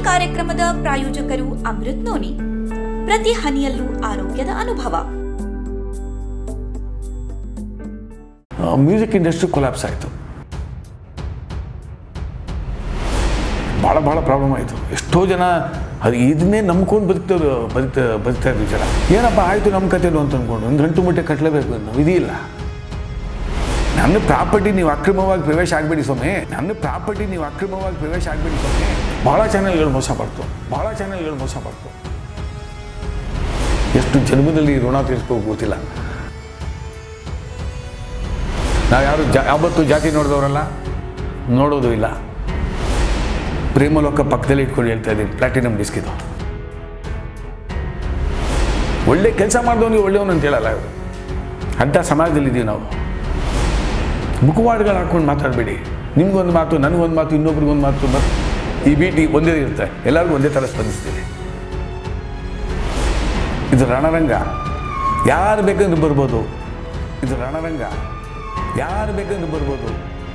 ಕಾರ್ಯಕ್ರಮದ ಪ್ರಾಯೋಜಕರು ಅಮೃತ್ ನೋನಿ ಪ್ರತಿ ಹನಿಯಲ್ಲೂ ಆರೋಗ್ಯದ ಅನುಭವ ಮ್ಯೂಸಿಕ್ ಇಂಡಸ್ಟ್ರಿ ಕೊಲ್ಯಾಪ್ಸ್ ಆಯಿತು ಭಾಳ ಭಾಳ ಪ್ರಾಬ್ಲಮ್ ಆಯಿತು ಎಷ್ಟೋ ಜನ ಅದು ಇದನ್ನೇ ನಂಬ್ಕೊಂಡು ಬದುಕ್ತವ್ರು ಬದುಕ್ತಾ ಬದುಕ್ತಾ ಇದ್ರು ಜನ ಏನಪ್ಪ ಆಯಿತು ನಮ್ಮ ಕಥೆಲು ಅಂತ ಅಂದ್ಕೊಂಡು ಒಂದು ಗಂಟು ಮುಟ್ಟೆ ಕಟ್ಟಲೇಬೇಕು ಅನ್ನೋ ವಿಧಿಯಿಲ್ಲ ನನ್ನ ಪ್ರಾಪರ್ಟಿ ನೀವು ಅಕ್ರಮವಾಗಿ ಪ್ರವೇಶ ಆಗಬೇಡಿ ಸ್ವಾಮಿ ನನ್ನ ಪ್ರಾಪರ್ಟಿ ನೀವು ಅಕ್ರಮವಾಗಿ ಪ್ರವೇಶ ಆಗಬೇಡಿ ಸ್ವಾಮಿ ಭಾಳ ಚಾನೆಲ್ಗಳು ಮೋಸ ಮಾಡ್ತು ಭಾಳ ಚಾನೆಲ್ಗಳು ಮೋಸ ಮಾಡ್ತು ಎಷ್ಟು ಜನ್ಮದಲ್ಲಿ ಋಣ ತೀರಿಸ್ಕೋಬೇಕು ಗೊತ್ತಿಲ್ಲ ನಾವು ಯಾರು ಜಾ ಯಾವತ್ತೂ ಜಾತಿ ನೋಡಿದವರಲ್ಲ ನೋಡೋದು ಇಲ್ಲ ಪ್ರೇಮಲೋಕ ಪಕ್ಕದಲ್ಲಿ ಇಟ್ಕೊಂಡು ಹೇಳ್ತಾ ಇದ್ದೀನಿ ಪ್ಲಾಟಿನಮ್ ಡಿಸ್ಕ್ ಇದು ಒಳ್ಳೆ ಕೆಲಸ ಮಾಡಿದವನಿಗೆ ಒಳ್ಳೆಯವನು ಅಂತ ಹೇಳಲ್ಲ ಇವರು ಅಂಥ ಸಮಾಜದಲ್ಲಿದ್ದೀವಿ ನಾವು ಮುಖವಾಡ್ಗಳು ಹಾಕ್ಕೊಂಡು ಮಾತಾಡಬೇಡಿ ನಿಮ್ಗೊಂದು ಮಾತು ನನಗೊಂದು ಮಾತು ಇನ್ನೊಬ್ರಿಗೊಂದು ಮಾತು ಮತ್ತು ಈ ಬೀಟಿ ಒಂದೇ ಇರುತ್ತೆ ಎಲ್ಲರಿಗೂ ಒಂದೇ ಥರ ಸ್ಪಂದಿಸ್ತೀವಿ ಇದು ರಣರಂಗ ಯಾರು ಬೇಕಂದ್ರೆ ಬರ್ಬೋದು ಇದು ರಣರಂಗ ಯಾರು ಬೇಕಂದ್ರೆ ಬರ್ಬೋದು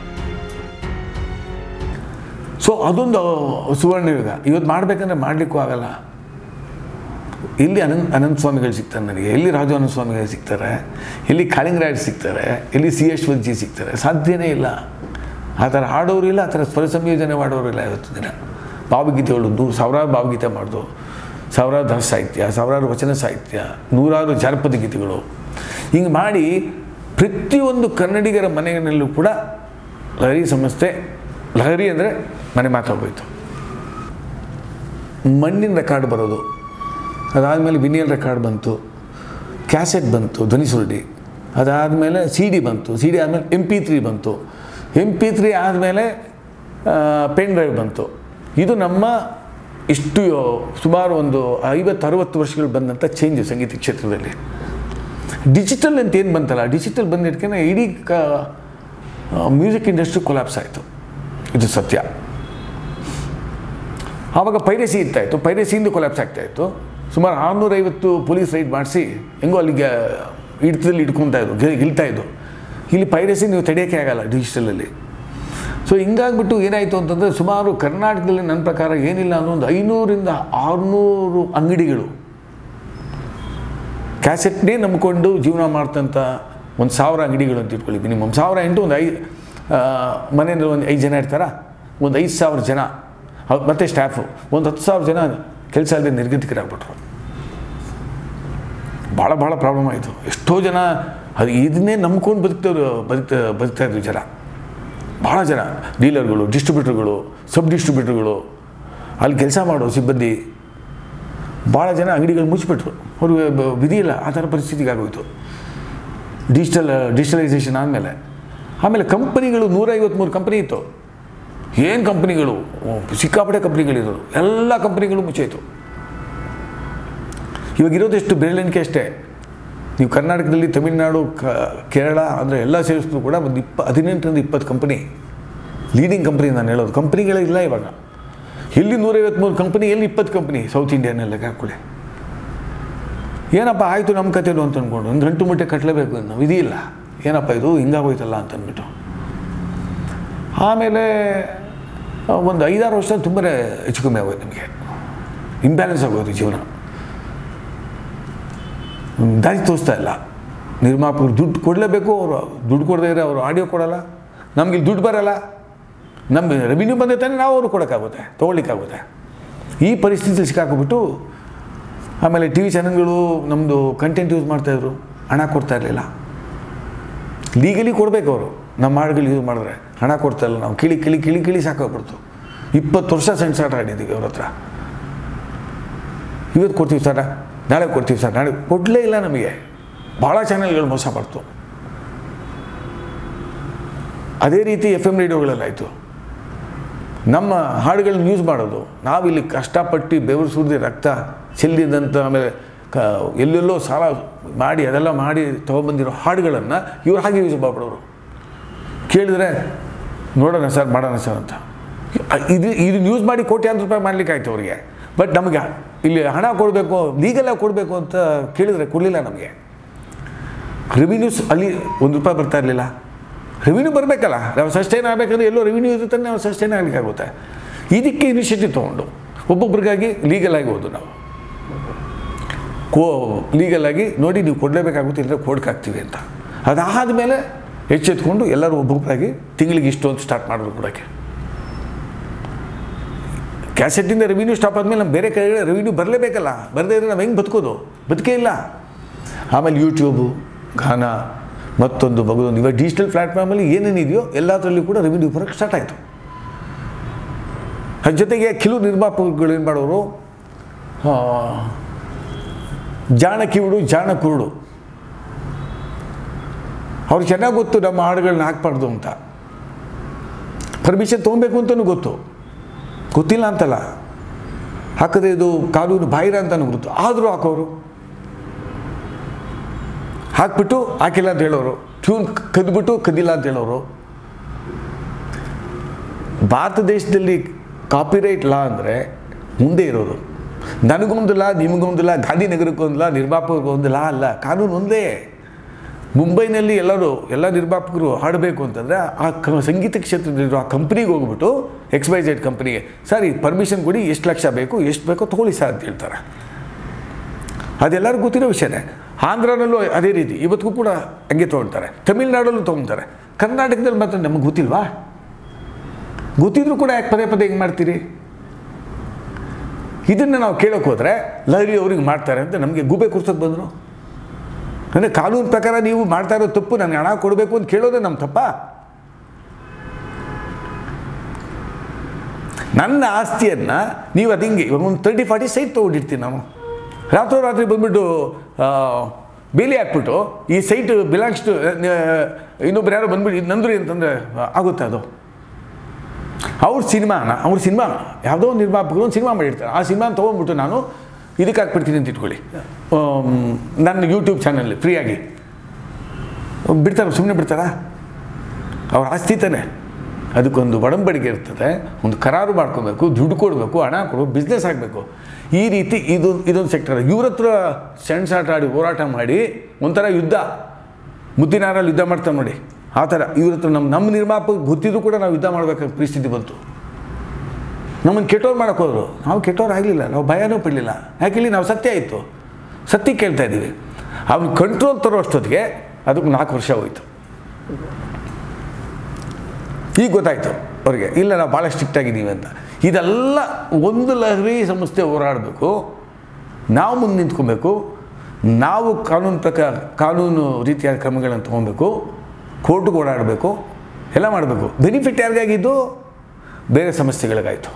ಸೊ ಅದೊಂದು ಸುವರ್ಣ ಯುಗ ಇವತ್ತು ಮಾಡಬೇಕಂದ್ರೆ ಮಾಡಲಿಕ್ಕೂ ಆಗಲ್ಲ ಎಲ್ಲಿ ಅನಂತ ಅನಂತ ಸ್ವಾಮಿಗಳು ಸಿಗ್ತಾರೆ ನನಗೆ ಎಲ್ಲಿ ರಾಜು ಅನಂತ ಸ್ವಾಮಿಗಳು ಸಿಗ್ತಾರೆ ಎಲ್ಲಿ ಕಾಳಿಂಗರಾಯರು ಸಿಗ್ತಾರೆ ಎಲ್ಲಿ ಸಿ ಯಶ್ವಂತ್ ಸಿಗ್ತಾರೆ ಸಾಧ್ಯನೇ ಇಲ್ಲ ಆ ಥರ ಹಾಡೋರು ಇಲ್ಲ ಆ ಥರ ಸ್ವರ ಸಂಯೋಜನೆ ಮಾಡೋರು ಇಲ್ಲ ಇವತ್ತು ದಿನ ಭಾವಗೀತೆಗಳು ನೂರು ಸಾವಿರಾರು ಭಾವಗೀತೆ ಮಾಡೋದು ಸಾವಿರಾರು ದಾಸ ಸಾಹಿತ್ಯ ಸಾವಿರಾರು ವಚನ ಸಾಹಿತ್ಯ ನೂರಾರು ಜಾನಪದ ಗೀತೆಗಳು ಹಿಂಗೆ ಮಾಡಿ ಪ್ರತಿಯೊಂದು ಕನ್ನಡಿಗರ ಮನೆಯಲ್ಲೂ ಕೂಡ ಲಹರಿ ಸಂಸ್ಥೆ ಲಹರಿ ಅಂದರೆ ಮನೆ ಮಾತಾಗೋಯ್ತು ಮಣ್ಣಿನ ರೆಕಾರ್ಡ್ ಬರೋದು ಅದಾದಮೇಲೆ ವಿನಿಯಲ್ ರೆಕಾರ್ಡ್ ಬಂತು ಕ್ಯಾಸೆಟ್ ಬಂತು ಧ್ವನಿ ಸುರುಳಿ ಅದಾದಮೇಲೆ ಸಿ ಡಿ ಬಂತು ಸಿ ಡಿ ಆದಮೇಲೆ ಎಮ್ ಪಿ ತ್ರೀ ಬಂತು ಎಮ್ ಪಿ ತ್ರೀ ಆದಮೇಲೆ ಪೆನ್ ಡ್ರೈವ್ ಬಂತು ಇದು ನಮ್ಮ ಇಷ್ಟು ಸುಮಾರು ಒಂದು ಐವತ್ತು ಅರುವತ್ತು ವರ್ಷಗಳು ಬಂದಂಥ ಚೇಂಜು ಸಂಗೀತ ಕ್ಷೇತ್ರದಲ್ಲಿ ಡಿಜಿಟಲ್ ಅಂತ ಏನು ಬಂತಲ್ಲ ಡಿಜಿಟಲ್ ಬಂದಿಟ್ಕೆ ಇಡೀ ಕ ಮ್ಯೂಸಿಕ್ ಇಂಡಸ್ಟ್ರಿ ಕೊಲ್ಯಾಪ್ಸ್ ಆಯಿತು ಇದು ಸತ್ಯ ಆವಾಗ ಪೈರಸಿ ಇರ್ತಾಯಿತ್ತು ಪೈರಸಿಯಿಂದ ಕೊಲ್ಯಾಪ್ಸ್ ಆಗ್ತಾಯಿತ್ತು ಸುಮಾರು ಆರುನೂರೈವತ್ತು ಪೊಲೀಸ್ ರೈಡ್ ಮಾಡಿಸಿ ಹೆಂಗೋ ಅಲ್ಲಿಗೆ ಹಿಡಿತದಲ್ಲಿ ಇಟ್ಕೊತಾ ಇದ್ರು ಗೆ- ಗೆಲ್ತಾ ಇದ್ದು ಇಲ್ಲಿ ಪೈರಸಿ ನೀವು ತಡೆಯೋಕ್ಕೆ ಆಗಲ್ಲ ಡಿಜಿಟಲಲ್ಲಿ ಸೊ ಹಿಂಗಾಗ್ಬಿಟ್ಟು ಏನಾಯಿತು ಅಂತಂದರೆ ಸುಮಾರು ಕರ್ನಾಟಕದಲ್ಲಿ ನನ್ನ ಪ್ರಕಾರ ಏನಿಲ್ಲ ಅನ್ನೋ ಒಂದು ಐನೂರಿಂದ ಆರುನೂರು ಅಂಗಡಿಗಳು ಕ್ಯಾಸೆಟ್ನೇ ನಂಬ್ಕೊಂಡು ಜೀವನ ಮಾಡ್ತಂಥ ಒಂದು ಸಾವಿರ ಅಂಗಡಿಗಳು ಅಂತ ಇಟ್ಕೊಳ್ಳಿ ಮಿನಿಮಮ್ ಸಾವಿರ ಇಂಟು ಒಂದು ಐ ಮನೆಯಲ್ಲಿ ಒಂದು ಐದು ಜನ ಇರ್ತಾರ ಒಂದು ಐದು ಸಾವಿರ ಜನ ಅವ್ರು ಮತ್ತೆ ಸ್ಟಾಫು ಒಂದು ಹತ್ತು ಸಾವಿರ ಜನ ಕೆಲಸ ಅಲ್ಲದೆ ನಿರ್ಗತಿಕರಾಗ್ಬಿಟ್ರು ಭಾಳ ಭಾಳ ಪ್ರಾಬ್ಲಮ್ ಆಯಿತು ಎಷ್ಟೋ ಜನ ಅದು ಇದನ್ನೇ ನಂಬ್ಕೊಂಡು ಬದುಕ್ತವ್ರು ಬದುಕ್ತಾ ಬದುಕ್ತಾ ಇದ್ರು ಜನ ಭಾಳ ಜನ ಡೀಲರ್ಗಳು ಡಿಸ್ಟ್ರಿಬ್ಯೂಟರ್ಗಳು ಸಬ್ ಡಿಸ್ಟ್ರಿಬ್ಯೂಟರ್ಗಳು ಅಲ್ಲಿ ಕೆಲಸ ಮಾಡೋ ಸಿಬ್ಬಂದಿ ಭಾಳ ಜನ ಅಂಗಡಿಗಳು ಮುಚ್ಚಿಬಿಟ್ರು ಅವ್ರಿಗೆ ಬ- ವಿಧಿ ಇಲ್ಲ ಆ ಥರ ಪರಿಸ್ಥಿತಿಗೆ ಆಗೋಯ್ತು ಡಿಜಿಟಲ್ ಡಿಜಿಟಲೈಸೇಷನ್ ಆದಮೇಲೆ ಆಮೇಲೆ ಕಂಪನಿಗಳು ನೂರೈವತ್ತ್ಮೂರು ಕಂಪನಿ ಇತ್ತು ಏನು ಕಂಪ್ನಿಗಳು ಸಿಕ್ಕಾಪಟ್ಟೆ ಕಂಪ್ನಿಗಳಿರೋದು ಎಲ್ಲ ಕಂಪ್ನಿಗಳು ಮುಚ್ಚೋಯ್ತು ಇವಾಗ ಇರೋದೆಷ್ಟು ಬೆರಳೆಣಿಕೆ ಅಷ್ಟೇ ನೀವು ಕರ್ನಾಟಕದಲ್ಲಿ ತಮಿಳುನಾಡು ಕ ಕೇರಳ ಅಂದರೆ ಎಲ್ಲ ಸೇರಿಸಿದ್ರು ಕೂಡ ಒಂದು ಇಪ್ಪ ಹದಿನೆಂಟರಿಂದ ಇಪ್ಪತ್ತು ಕಂಪನಿ ಲೀಡಿಂಗ್ ಕಂಪ್ನಿ ನಾನು ಹೇಳೋದು ಕಂಪ್ನಿಗಳೇ ಇಲ್ಲ ಇವಾಗ ಎಲ್ಲಿ ನೂರೈವತ್ತ್ಮೂರು ಕಂಪನಿ ಎಲ್ಲಿ ಇಪ್ಪತ್ತು ಕಂಪನಿ ಸೌತ್ ಇಂಡಿಯನ್ನೆಲ್ಲ ಹಾಕೊಳ್ಳಿ ಏನಪ್ಪ ಆಯಿತು ನಮ್ಮ ಕಥೆಲು ಅಂತ ಅಂದ್ಕೊಂಡು ಒಂದು ಗಂಟು ಮುಟ್ಟೆ ಕಟ್ಟಲೇಬೇಕು ಅನ್ನೋ ವಿಧಿ ಇಲ್ಲ ಏನಪ್ಪ ಇದು ಹಿಂಗಾಗೋಯ್ತಲ್ಲ ಅಂತ ಅಂದ್ಬಿಟ್ಟು ಆಮೇಲೆ ಆ, ಒಂದು ಐದಾರು ವರ್ಷ ತುಂಬ ಹೆಚ್ಚು ಕಮ್ಮಿ ಆಗೋಯ್ತು ನಮಗೆ ಇಂಬ್ಯಾಲೆನ್ಸ್ ಆಗೋಯ್ತು ಜೀವನ ಹ್ಮ್, ದಾರಿ ತೋರಿಸ್ತಾ ಇಲ್ಲ ನಿರ್ಮಾಪಕರು ದುಡ್ಡು ಕೊಡಲೇಬೇಕು ಅವರು ದುಡ್ಡು ಕೊಡದೇ ಇರೋ ಅವರು ಆಡಿಯೋ ಕೊಡಲ್ಲ ನಮ್ಗೆ ಇಲ್ಲಿ ದುಡ್ಡು ಬರಲ್ಲ ನಮ್ಮ ರೆವಿನ್ಯೂ ಬಂದ ತಾನೇ ನಾವು ಅವ್ರಿಗೆ ಕೊಡೋಕ್ಕಾಗುತ್ತೆ ತೊಗೊಳ್ಲಿಕ್ಕಾಗುತ್ತೆ ಈ ಪರಿಸ್ಥಿತಿಲಿ ಸಿಕ್ಕಾಕೊಬಿಟ್ಟು ಆಮೇಲೆ ಟಿ ವಿ ಚಾನಲ್ಗಳು ನಮ್ಮದು ಕಂಟೆಂಟ್ ಯೂಸ್ ಮಾಡ್ತಾಯಿದ್ರು ಹಣ ಕೊಡ್ತಾ ಇರಲಿಲ್ಲ ಲೀಗಲಿ ಕೊಡಬೇಕು ಅವರು ನಮ್ಮ ಹಾಡುಗಳು ಯೂಸ್ ಮಾಡಿದ್ರೆ ಹಣ ಕೊಡ್ತಾ ಇಲ್ಲ ನಾವು ಕಿಳಿ ಕಿಳಿ ಕಿಳಿ ಕಿಳಿ ಸಾಕಾಗ್ಬಿಡ್ತು ಇಪ್ಪತ್ತು ವರ್ಷ ಸೆನ್ಸಾರ್ ಆಡಿದ್ದೀವಿ ಅವ್ರ ಹತ್ರ ಇವತ್ತು ಕೊಡ್ತೀವಿ ಸರ್ ನಾಳೆ ಕೊಡ್ತೀವಿ ಸರ್ ನಾಳೆ ಕೊಡಲೇ ಇಲ್ಲ ನಮಗೆ ಭಾಳ ಚಾನೆಲ್ಗಳು ಮೋಸ ಮಾಡ್ತು ಅದೇ ರೀತಿ ಎಫ್ ಎಮ್ ರೇಡಿಯೋಗಳಲ್ಲಾಯಿತು ನಮ್ಮ ಹಾಡುಗಳನ್ನ ಯೂಸ್ ಮಾಡೋದು ನಾವಿಲ್ಲಿ ಕಷ್ಟಪಟ್ಟು ಬೆವರು ಸುರಿದು ರಕ್ತ ಚೆಲ್ಲಿದಂಥ ಆಮೇಲೆ ಕ ಎಲ್ಲೆಲ್ಲೋ ಸಾಲ ಮಾಡಿ ಅದೆಲ್ಲ ಮಾಡಿ ತೊಗೊಬಂದಿರೋ ಹಾಡುಗಳನ್ನು ಇವ್ರು ಹಾಗೆ ಯೂಸ್ ಮಾಡ್ಬಿಡೋರು ಕೇಳಿದ್ರೆ ನೋಡೋಣ ಸರ್ ಮಾಡೋಣ ಸರ್ ಅಂತ ಇದು ಇದನ್ನ ಯೂಸ್ ಮಾಡಿ ಕೋಟ್ಯಾಂತರ ರೂಪಾಯಿ ಮಾಡ್ಲಿಕ್ಕೆ ಆಯ್ತು ಅವರಿಗೆ ಬಟ್ ನಮಗೆ ಇಲ್ಲಿ ಹಣ ಕೊಡಬೇಕು ಲೀಗಲಾಗಿ ಕೊಡಬೇಕು ಅಂತ ಕೇಳಿದರೆ ಕೊಡಲಿಲ್ಲ ನಮಗೆ ರೆವಿನ್ಯೂಸ್ ಅಲ್ಲಿ ಒಂದು ರೂಪಾಯಿ ಬರ್ತಾ ಇರಲಿಲ್ಲ ರೆವಿನ್ಯೂ ಬರಬೇಕಲ್ಲ ನಾವು ಸಸ್ಟೈನ್ ಆಗಬೇಕಂದ್ರೆ ಎಲ್ಲೋ ರೆವಿನ್ಯೂ ಇರುತ್ತೆ ನಾವು ಸಸ್ಟೈನ್ ಆಗಲಿಕ್ಕಾಗುತ್ತೆ ಇದಕ್ಕೆ ಇನಿಷಿಯೇಟಿವ್ ತೊಗೊಂಡು ಒಬ್ಬೊಬ್ರಿಗಾಗಿ ಲೀಗಲ್ ಆಗಿ ಹೋದು ನಾವು ಕೋ ಲೀಗಲ್ ಆಗಿ ನೋಡಿ ನೀವು ಕೊಡಲೇಬೇಕಾಗುತ್ತೆ ಇಲ್ಲದ್ರೆ ಕೋರ್ಟ್ಗೆ ಹಾಕ್ತೀವಿ ಅಂತ ಅದಾದ ಮೇಲೆ ಎಚ್ಚೆತ್ಕೊಂಡು ಎಲ್ಲರೂ ಒಬ್ಬೊಬ್ಬರಾಗಿ ತಿಂಗಳಿಗೆ ಇಷ್ಟು ಅಂತ ಸ್ಟಾರ್ಟ್ ಮಾಡಿದ್ರು ಕೊಡೋಕ್ಕೆ ಕ್ಯಾಸೆಟ್ಟಿಂದ ರೆವಿನ್ಯೂ ಸ್ಟಾಪ್ ಆದಮೇಲೆ ನಮ್ಮ ಬೇರೆ ಕಡೆ ರೆವಿನ್ಯೂ ಬರಲೇಬೇಕಲ್ಲ ಬರದೇ ಇದ್ರೆ ನಾವು ಹೆಂಗೆ ಬದುಕೋದು ಬದುಕೇ ಇಲ್ಲ ಆಮೇಲೆ ಯೂಟ್ಯೂಬು ಗಾನ ಮತ್ತೊಂದು ಮಗದೊಂದು ಇವಾಗ ಡಿಜಿಟಲ್ ಪ್ಲ್ಯಾಟ್ಫಾರ್ಮಲ್ಲಿ ಏನೇನಿದೆಯೋ ಎಲ್ಲದರಲ್ಲೂ ಕೂಡ ರೆವಿನ್ಯೂ ಬರೋಕ್ಕೆ ಸ್ಟಾರ್ಟ್ ಆಯಿತು ಅದ್ರ ಜೊತೆಗೆ ಕೆಲವು ನಿರ್ಮಾಪಕಗಳು ಏನು ಮಾಡೋರು ಆ, ಜಾಣ ಕಿವುಡು ಜಾಣ ಕುರುಡು ಅವ್ರು ಚೆನ್ನಾಗಿ ಗೊತ್ತು ನಮ್ಮ ಹಾಡುಗಳನ್ನ ಹಾಕ್ಬಾರ್ದು ಅಂತ ಪರ್ಮಿಷನ್ ತೊಗೊಬೇಕು ಅಂತಲೂ ಗೊತ್ತು ಗೊತ್ತಿಲ್ಲ ಅಂತಲ್ಲ ಹಾಕಿದ್ರೆ ಇದು ಕಾನೂನು ಬಾಹಿರ ಅಂತಲೂ ಗೊತ್ತು ಆದರೂ ಹಾಕೋರು ಹಾಕ್ಬಿಟ್ಟು ಹಾಕಿಲ್ಲ ಅಂತ ಹೇಳೋರು ಟ್ಯೂನ್ ಕದ್ಬಿಟ್ಟು ಕದ್ದಿಲ್ಲ ಅಂತ ಹೇಳೋರು ಭಾರತ ದೇಶದಲ್ಲಿ ಕಾಪಿರೈಟ್ ಲಾ ಅಂದರೆ ಮುಂದೆ ಇರೋದು ನನಗೊಂದು ಲಾ ನಿಮಗೊಂದು ಲಾ ಗಾಂಧಿನಗರಕ್ಕೊಂದು ಲಾ ನಿರ್ಮಾಪಕರಿಗೊಂದು ಲಾ ಅಲ್ಲ ಕಾನೂನು ಒಂದೇ ಮುಂಬೈನಲ್ಲಿ ಎಲ್ಲರೂ ಎಲ್ಲ ನಿರ್ಮಾಪಕರು ಹಾಡಬೇಕು ಅಂತಂದರೆ ಆ ಕ ಸಂಗೀತ ಕ್ಷೇತ್ರದಲ್ಲಿರೋ ಆ ಕಂಪ್ನಿಗೆ ಹೋಗ್ಬಿಟ್ಟು ಎಕ್ಸ್ ವೈ ಜೆಡ್ ಕಂಪ್ನಿಗೆ ಸರ್ ಈ ಪರ್ಮಿಷನ್ ಕೊಡಿ ಎಷ್ಟು ಲಕ್ಷ ಬೇಕು ಎಷ್ಟು ಬೇಕೋ ತೊಗೊಳ್ಳಿ ಸರ್ ಅಂತ ಹೇಳ್ತಾರೆ ಅದೆಲ್ಲರಿಗೂ ಗೊತ್ತಿರೋ ವಿಷಯನೇ ಆಂಧ್ರನಲ್ಲೂ ಅದೇ ರೀತಿ ಇವತ್ತಿಗೂ ಕೂಡ ಹಂಗೆ ತೊಗೊಳ್ತಾರೆ ತಮಿಳ್ನಾಡಲ್ಲೂ ತೊಗೊಳ್ತಾರೆ ಕರ್ನಾಟಕದಲ್ಲಿ ಮಾತ್ರ ನಮಗೆ ಗೊತ್ತಿಲ್ವಾ ಗೊತ್ತಿದ್ರು ಕೂಡ ಯಾಕೆ ಪದೇ ಪದೇ ಹಿಂಗೆ ಮಾಡ್ತೀರಿ ಇದನ್ನು ನಾವು ಕೇಳೋಕೆ ಹೋದರೆ ಲಹರಿ ಅವ್ರಿಗೆ ಮಾಡ್ತಾರೆ ಅಂತ ನಮಗೆ ಗುಬೆ ಕುರ್ಸೋಕೆ ಬಂದರು ಅಂದರೆ ಕಾನೂನು ಪ್ರಕಾರ ನೀವು ಮಾಡ್ತಾ ಇರೋ ತಪ್ಪು ನನಗೆ ಹಣ ಕೊಡಬೇಕು ಅಂತ ಕೇಳೋದೇ ನಮ್ಮ ತಪ್ಪ ನನ್ನ ಆಸ್ತಿಯನ್ನು ನೀವು ಅದು ಹಿಂಗೆ ಇವಾಗ ಒಂದು ತರ್ಟಿ ಫಾರ್ಟಿ ಸೈಟ್ ತೊಗೊಂಡಿರ್ತೀನಿ ನಾನು ರಾತ್ರೋರಾತ್ರಿ ಬಂದ್ಬಿಟ್ಟು ಆ, ಬೇಲಿ ಹಾಕ್ಬಿಟ್ಟು ಈ ಸೈಟ್ ಬಿಲಾಂಗ್ಸ್ ಟು ಇನ್ನೊಬ್ರು ಯಾರೋ ಬಂದ್ಬಿಟ್ಟು ಇದು ನಂದ್ರಿ ಅಂತಂದರೆ ಆಗುತ್ತೆ ಅದು ಅವ್ರ ಸಿನಿಮಾನ ಅವ್ರ ಸಿನಿಮಾ ಯಾವುದೋ ಒಂದು ನಿರ್ಮಾಪಕರು ಒಂದು ಸಿನಿಮಾ ಮಾಡಿರ್ತಾರೆ ಆ ಸಿನಿಮಾನ ತೊಗೊಂಡ್ಬಿಟ್ಟು ನಾನು ಇದಕ್ಕೆ ಹಾಕ್ಬಿಡ್ತೀನಿ ಅಂತ ಇಟ್ಕೊಳ್ಳಿ ಆಮ್, ನನ್ನ ಯೂಟ್ಯೂಬ್ ಚಾನಲ್ಲಿ ಫ್ರೀಯಾಗಿ ಬಿಡ್ತಾರೆ ಸುಮ್ಮನೆ ಬಿಡ್ತಾರಾ ಅವ್ರ ಆಸ್ತಿ ತಾನೆ ಅದಕ್ಕೊಂದು ಒಡಂಬಡಿಕೆ ಇರ್ತದೆ ಒಂದು ಕರಾರು ಮಾಡ್ಕೋಬೇಕು ದುಡ್ಡು ಕೊಡಬೇಕು ಹಣ ಕೊಡಬೇಕು ಬಿಸ್ನೆಸ್ ಆಗಬೇಕು ಈ ರೀತಿ ಇದು ಇದೊಂದು ಸೆಕ್ಟರ್ ಇವ್ರ ಹತ್ರ ಸೆಣಸಾಟ ಆಡಿ ಹೋರಾಟ ಮಾಡಿ ಒಂಥರ ಯುದ್ಧ ಮುದ್ದಿನಾರಲ್ಲಿ ಯುದ್ಧ ಮಾಡ್ತಾರೆ ನೋಡಿ ಆ ಥರ ಇವ್ರ ಹತ್ರ ನಮ್ಮ ನಮ್ಮ ನಿರ್ಮಾಪಕ ಗೊತ್ತಿದ್ರು ಕೂಡ ನಾವು ಯುದ್ಧ ಮಾಡಬೇಕಾದ ಪರಿಸ್ಥಿತಿ ಬಂತು ನಮ್ಮನ್ನು ಕೆಟ್ಟೋರು ಮಾಡೋಕೆ ಹೋದ್ರು ನಾವು ಕೆಟ್ಟೋರು ಆಗಲಿಲ್ಲ ನಾವು ಭಯನೂ ಪಡಲಿಲ್ಲ ಯಾಕೆ ನಾವು ಸತ್ಯ ಆಯಿತು ಸತ್ಯ ಕೇಳ್ತಾ ಇದ್ದೀವಿ ಅವ್ನು ಕಂಟ್ರೋಲ್ ತರೋ ಅಷ್ಟೊತ್ತಿಗೆ ಅದಕ್ಕೆ ನಾಲ್ಕು ವರ್ಷ ಹೋಯಿತು ಈಗ ಗೊತ್ತಾಯಿತು ಅವ್ರಿಗೆ ಇಲ್ಲ ನಾವು ಭಾಳ ಸ್ಟ್ರಿಕ್ಟ್ ಆಗಿದ್ದೀವಿ ಅಂತ ಇದೆಲ್ಲ ಒಂದು ಲಹರಿ ಸಂಸ್ಥೆ ಹೋರಾಡಬೇಕು ನಾವು ಮುಂದೆ ನಿಂತ್ಕೊಬೇಕು ನಾವು ಕಾನೂನು ಪ್ರಕಾರ ಕಾನೂನು ರೀತಿಯಾದ ಕ್ರಮಗಳನ್ನು ತೊಗೊಬೇಕು ಕೋರ್ಟ್ಗೆ ಓಡಾಡಬೇಕು ಎಲ್ಲ ಮಾಡಬೇಕು ಬೆನಿಫಿಟ್ ಯಾರಿಗಾಗಿದ್ದು ಬೇರೆ ಸಮಸ್ಯೆಗಳಿಗಾಯಿತು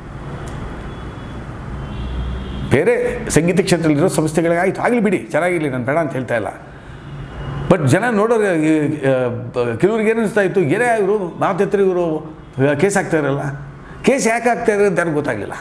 ಬೇರೆ ಸಂಗೀತ ಕ್ಷೇತ್ರದಲ್ಲಿರೋ ಸಂಸ್ಥೆಗಳಿಗಾಯಿತು ಆಗಲಿ ಬಿಡಿ ಚೆನ್ನಾಗಿರಲಿ ನಾನು ಬೇಡ ಅಂತ ಹೇಳ್ತಾ ಇಲ್ಲ ಬಟ್ ಜನ ನೋಡೋರು ಈ, ಆ, ಬ- ಕೆಲವ್ರಿಗೆ ಏನು ಅನಿಸ್ತಾ ಇತ್ತು ಏನೇ ಇವರು ಮಾತತ್ರ ಇವರು ಕೇಸ್ ಆಗ್ತಾ ಇರಲ್ಲ ಕೇಸ್ ಯಾಕೆ ಆಗ್ತಾ ಇದ್ದಾರೆ ಅಂತ ಯಾರಿಗೂ ಗೊತ್ತಾಗಲಿಲ್ಲ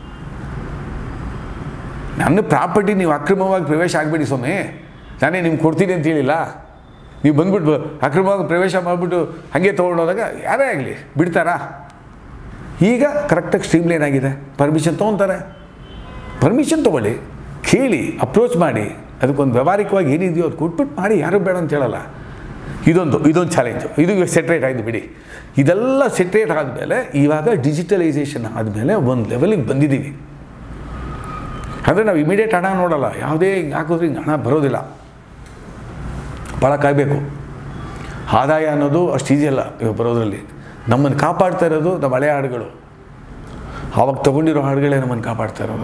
ನನ್ನ ಪ್ರಾಪರ್ಟಿ ನೀವು ಅಕ್ರಮವಾಗಿ ಪ್ರವೇಶ ಆಗಬೇಡಿ ಸ್ವಾಮಿ ನಾನೇ ನಿಮ್ಗೆ ಕೊಡ್ತೀನಿ ಅಂತ ಹೇಳಿಲ್ಲ ನೀವು ಬಂದ್ಬಿಟ್ಟು ಅಕ್ರಮವಾಗಿ ಪ್ರವೇಶ ಮಾಡಿಬಿಟ್ಟು ಹಾಗೆ ತೊಗೊಂಡೋದಾಗ ಯಾರೇ ಆಗಲಿ ಬಿಡ್ತಾರಾ ಈಗ ಕರೆಕ್ಟಾಗಿ ಸ್ಟ್ರೀಮ್ಲೈನ್ ಆಗಿದೆ ಪರ್ಮಿಷನ್ ತೊಗೊತಾರೆ ಪರ್ಮಿಷನ್ ತೊಗೊಳ್ಳಿ ಕೇಳಿ ಅಪ್ರೋಚ್ ಮಾಡಿ ಅದಕ್ಕೊಂದು ವ್ಯವಹಾರಿಕವಾಗಿ ಏನಿದೆಯೋ ಅದು ಕೊಟ್ಬಿಟ್ಟು ಮಾಡಿ ಯಾರು ಬೇಡ ಅಂತ ಹೇಳಲ್ಲ ಇದೊಂದು ಇದೊಂದು ಚಾಲೆಂಜು ಇದು ಸೆಟ್ರೇಟ್ ಆಯಿತು ಬಿಡಿ ಇದೆಲ್ಲ ಸೆಟ್ರೇಟ್ ಆದಮೇಲೆ ಇವಾಗ ಡಿಜಿಟಲೈಸೇಷನ್ ಆದಮೇಲೆ ಒಂದು ಲೆವೆಲಿಗೆ ಬಂದಿದ್ದೀವಿ ಅಂದರೆ ನಾವು ಇಮಿಡಿಯೇಟ್ ಹಣ ನೋಡಲ್ಲ ಯಾವುದೇ ಹಿಂಗೆ ಹಾಕಿದ್ರೆ ಹಿಂಗೆ ಹಣ ಬರೋದಿಲ್ಲ ಭಾಳ ಕಾಯಬೇಕು ಆದಾಯ ಅನ್ನೋದು ಅಷ್ಟು ಈಸಿ ಅಲ್ಲ ಇವಾಗ ಬರೋದ್ರಲ್ಲಿ ನಮ್ಮನ್ನು ಕಾಪಾಡ್ತಾ ಇರೋದು ನಮ್ಮ ಹಳೆ ಹಾಡುಗಳು ಆವಾಗ ತೊಗೊಂಡಿರೋ ಹಾಡುಗಳೇ ನಮ್ಮನ್ನು ಕಾಪಾಡ್ತಾ ಇರೋದು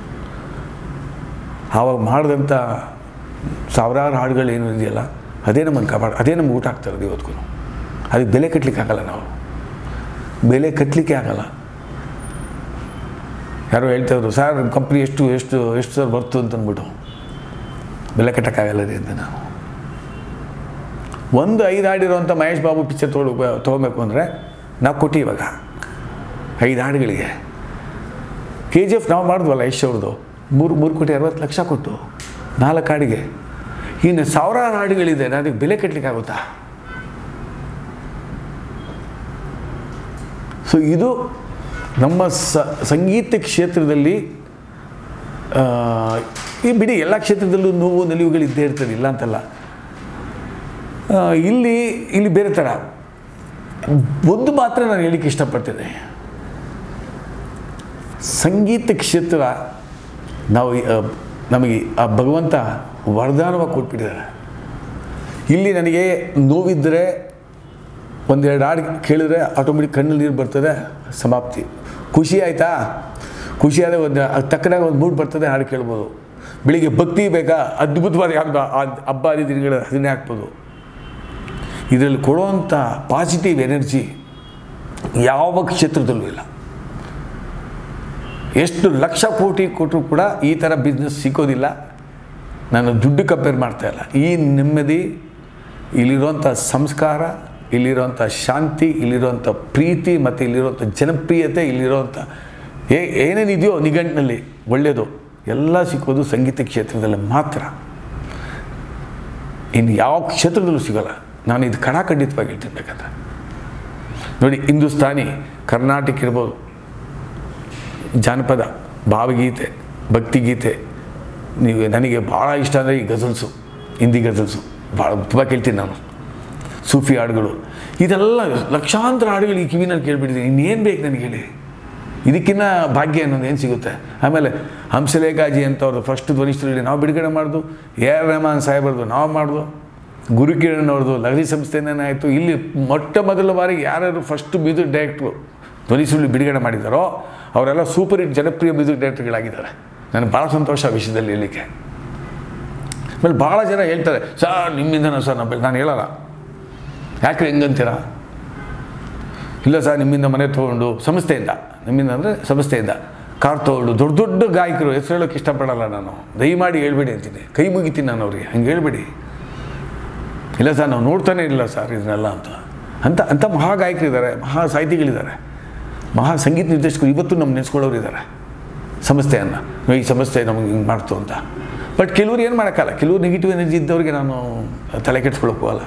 ಆವಾಗ ಮಾಡಿದಂಥ ಸಾವಿರಾರು ಹಾಡುಗಳು ಏನು ಇದೆಯಲ್ಲ ಅದೇ ನಮ್ಮನ್ನು ಕಾಪಾಡ ಅದೇ ನಮ್ಗೆ ಊಟ ಆಗ್ತಾ ಇರೋದು ಇವತ್ತಿಗೂ ಅದಕ್ಕೆ ಬೆಲೆ ಕಟ್ಟಲಿಕ್ಕೆ ಆಗಲ್ಲ ನಾವು ಬೆಲೆ ಕಟ್ಟಲಿಕ್ಕೆ ಆಗಲ್ಲ ಯಾರೋ ಹೇಳ್ತಾ ಇದ್ರು ಸರ್ ನಮ್ಮ ಕಂಪ್ನಿ ಎಷ್ಟು ಎಷ್ಟು ಎಷ್ಟು ಸರ್ ಬರ್ತು ಅಂತ ಅಂದ್ಬಿಟ್ಟು ಬೆಲೆ ಕಟ್ಟೋಕ್ಕಾಗಲ್ಲ ರೀ ಅಂತ ನಾವು ಒಂದು ಐದು ಹಾಡಿರೋಂಥ ಮಹೇಶ್ ಬಾಬು ಪಿಕ್ಚರ್ ತೊಗೊಳ್ ತೊಗೊಬೇಕು ಅಂದರೆ ನಾವು ಕೊಟ್ಟು ಇವಾಗ ಐದು ಹಾಡುಗಳಿಗೆ ಕೆ ಜಿ ಎಫ್ ನಾವು ಮಾಡಿದ್ವಲ್ಲ ಯಶ್ ಅವ್ರದ್ದು ಮೂರು ಮೂರು ಕೋಟಿ ಅರವತ್ತು ಲಕ್ಷ ಕೊಟ್ಟು ನಾಲ್ಕು ಹಾಡಿಗೆ ಇನ್ನು ಸಾವಿರಾರು ಹಾಡುಗಳಿದೆ ನಾನು ಅದಕ್ಕೆ ಬೆಲೆ ಕಟ್ಟಲಿಕ್ಕಾಗುತ್ತಾ ಸೊ ಇದು ನಮ್ಮ ಸ ಸಂಗೀತ ಕ್ಷೇತ್ರದಲ್ಲಿ ಆ, ಈ ಬಿಡಿ ಎಲ್ಲ ಕ್ಷೇತ್ರದಲ್ಲೂ ನೋವು ನಿಲುವುಗಳು ಇದ್ದೇ ಇರ್ತದೆ ಇಲ್ಲ ಅಂತಲ್ಲ ಆ, ಇಲ್ಲಿ ಇಲ್ಲಿ ಬೇರೆ ಥರ ಒಂದು ಮಾತ್ರ ನಾನು ಹೇಳಿಕ್ಕೆ ಇಷ್ಟಪಡ್ತೇನೆ ಸಂಗೀತ ಕ್ಷೇತ್ರ ನಾವು ಈ, ಆ, ನಮಗೆ ಆ ಭಗವಂತ ವರದಾನವಾಗಿ ಕೊಟ್ಬಿಟ್ಟಿದ್ದಾರೆ ಇಲ್ಲಿ ನನಗೆ ನೋವಿದ್ದರೆ ಒಂದೆರಡು ಹಾಡು ಕೇಳಿದ್ರೆ ಆಟೋಮೆಟಿಕ್ ಕಣ್ಣಲ್ಲಿ ನೀರು ಬರ್ತದೆ ಸಮಾಪ್ತಿ ಖುಷಿ ಆಯಿತಾ ಖುಷಿ ಆದರೆ ಒಂದು ಅದ್ ತಕ್ಕನಾಗ ಒಂದು ಮೂಡ್ ಬರ್ತದೆ ಹಾಡು ಕೇಳ್ಬೋದು ಬೆಳಿಗ್ಗೆ ಭಕ್ತಿ ಬೇಕಾ ಅದ್ಭುತವಾದ ಯಾವ್ದು ಆ ಹಬ್ಬ ಹರಿದಿನಗಳು ಅದನ್ನೇ ಹಾಕ್ಬೋದು ಇದರಲ್ಲಿ ಕೊಡುವಂಥ ಪಾಸಿಟಿವ್ ಎನರ್ಜಿ ಯಾವ ಕ್ಷೇತ್ರದಲ್ಲೂ ಇಲ್ಲ ಎಷ್ಟು ಲಕ್ಷ ಕೋಟಿ ಕೊಟ್ಟರು ಕೂಡ ಈ ಥರ ಬಿಸ್ನೆಸ್ ಸಿಗೋದಿಲ್ಲ ನಾನು ದುಡ್ಡು ಕಂಪೇರ್ ಮಾಡ್ತಾ ಇಲ್ಲ ಈ ನೆಮ್ಮದಿ ಇಲ್ಲಿರುವಂಥ ಸಂಸ್ಕಾರ ಇಲ್ಲಿರುವಂಥ ಶಾಂತಿ ಇಲ್ಲಿರುವಂಥ ಪ್ರೀತಿ ಮತ್ತು ಇಲ್ಲಿರುವಂಥ ಜನಪ್ರಿಯತೆ ಇಲ್ಲಿರುವಂಥ ಏ ಏನೇನಿದೆಯೋ ನಿಘಂಟಿನಲ್ಲಿ ಒಳ್ಳೆಯದು ಎಲ್ಲ ಸಿಕ್ಕೋದು ಸಂಗೀತ ಕ್ಷೇತ್ರದಲ್ಲಿ ಮಾತ್ರ ಇನ್ನು ಯಾವ ಕ್ಷೇತ್ರದಲ್ಲೂ ಸಿಗೋಲ್ಲ ನಾನು ಇದು ಖಡಾಖಂಡಿತವಾಗಿ ಹೇಳ್ತೀನಿ ಬೇಕಾದ್ರೆ ನೋಡಿ ಹಿಂದೂಸ್ತಾನಿ ಕರ್ನಾಟಕ ಇರ್ಬೋದು ಜಾನಪದ ಭಾವಗೀತೆ ಭಕ್ತಿಗೀತೆ ನೀವು ನನಗೆ ಭಾಳ ಇಷ್ಟ ಅಂದರೆ ಈ ಗಜಲ್ಸು ಹಿಂದಿ ಗಜಲ್ಸು ಭಾಳ ತುಂಬ ಕೇಳ್ತೀನಿ ನಾನು ಸೂಫಿ ಹಾಡುಗಳು ಇದೆಲ್ಲ ಲಕ್ಷಾಂತರ ಹಾಡುಗಳು ಈ ಕಿವಿನಲ್ಲಿ ಕೇಳ್ಬಿಟ್ಟಿದ್ದೀನಿ ಇನ್ನೇನು ಬೇಕು ನನಗೆ ಹೇಳಿ ಇದಕ್ಕಿನ್ನ ಭಾಗ್ಯ ಅನ್ನೋದು ಏನು ಸಿಗುತ್ತೆ ಆಮೇಲೆ ಹಂಸಲೇಖಾಜಿ ಅಂತ ಅವ್ರದ್ದು ಫಸ್ಟ್ ಧ್ವನಿಷ್ಠರಲ್ಲಿ ನಾವು ಬಿಡುಗಡೆ ಮಾಡ್ದು ಎ ಆರ್ ರೆಹಮಾನ್ ಸಾಹೇಬ್ರದ್ದು ನಾವು ಮಾಡ್ದು ಗುರುಕಿರಣ್ ಅವ್ರದ್ದು ಲಹರಿ ಸಂಸ್ಥೆನೇ ಆಯಿತು ಇಲ್ಲಿ ಮೊಟ್ಟ ಮೊದಲ ಬಾರಿಗೆ ಯಾರ್ಯಾರು ಫಸ್ಟ್ ಮ್ಯೂಸಿಕ್ ಡೈರೆಕ್ಟ್ರು ಧ್ವನಿಸುಳ್ಳಿ ಬಿಡುಗಡೆ ಮಾಡಿದ್ದಾರೋ ಅವರೆಲ್ಲ ಸೂಪರ್ ಹಿಟ್ ಜನಪ್ರಿಯ ಮ್ಯೂಸಿಕ್ ಡೈರೆಕ್ಟರ್ಗಳಾಗಿದ್ದಾರೆ ನನಗೆ ಭಾಳ ಸಂತೋಷ ಆ ವಿಷಯದಲ್ಲಿ ಹೇಳಲಿಕ್ಕೆ ಆಮೇಲೆ ಭಾಳ ಜನ ಹೇಳ್ತಾರೆ ಸರ್ ನಿಮ್ಮಿಂದನೂ ಸರ್ ನಮ್ಮ ನಾನು ಹೇಳಲ್ಲ ಯಾಕೆ ಹೆಂಗಂತೀರ ಇಲ್ಲ ಸರ್ ನಿಮ್ಮಿಂದ ಮನೆ ತೊಗೊಂಡು ಸಂಸ್ಥೆಯಿಂದ ನಿಮ್ಮಿಂದ ಅಂದರೆ ಸಂಸ್ಥೆಯಿಂದ ಕಾರ್ ತೊಗೊಂಡು ದೊಡ್ಡ ದೊಡ್ಡ ಗಾಯಕರು ಹೆಸರು ಹೇಳೋಕ್ಕೆ ಇಷ್ಟಪಡಲ್ಲ ನಾನು ದಯಮಾಡಿ ಹೇಳ್ಬೇಡಿ ಅಂತೀನಿ ಕೈ ಮುಗಿತೀನಿ ನಾನು ಅವ್ರಿಗೆ ಹಂಗೆ ಹೇಳ್ಬೇಡಿ ಇಲ್ಲ ಸರ್ ನಾವು ನೋಡ್ತಾನೆ ಇಲ್ಲ ಸರ್ ಇದನ್ನೆಲ್ಲ ಅಂತ ಅಂತ ಅಂಥ ಮಹಾ ಗಾಯಕರಿದ್ದಾರೆ ಮಹಾ ಸಾಹಿತಿಗಳಿದ್ದಾರೆ ಮಹಾ ಸಂಗೀತ ನಿರ್ದೇಶಕರು ಇವತ್ತು ನಮ್ಮ ನೆನೆಸ್ಕೊಳ್ಳೋರು ಇದ್ದಾರೆ ಸಂಸ್ಥೆಯನ್ನು ಈ ಸಂಸ್ಥೆ ನಮಗೆ ಹಿಂಗೆ ಮಾಡ್ತು ಅಂತ ಬಟ್ ಕೆಲವ್ರು ಏನು ಮಾಡೋಕ್ಕಲ್ಲ ಕೆಲವ್ರು ನೆಗೆಟಿವ್ ಎನರ್ಜಿ ಇದ್ದವ್ರಿಗೆ ನಾನು ತಲೆ ಕೆಡ್ಸ್ಕೊಳಕ್ಕೆ ಹೋಗಲ್ಲ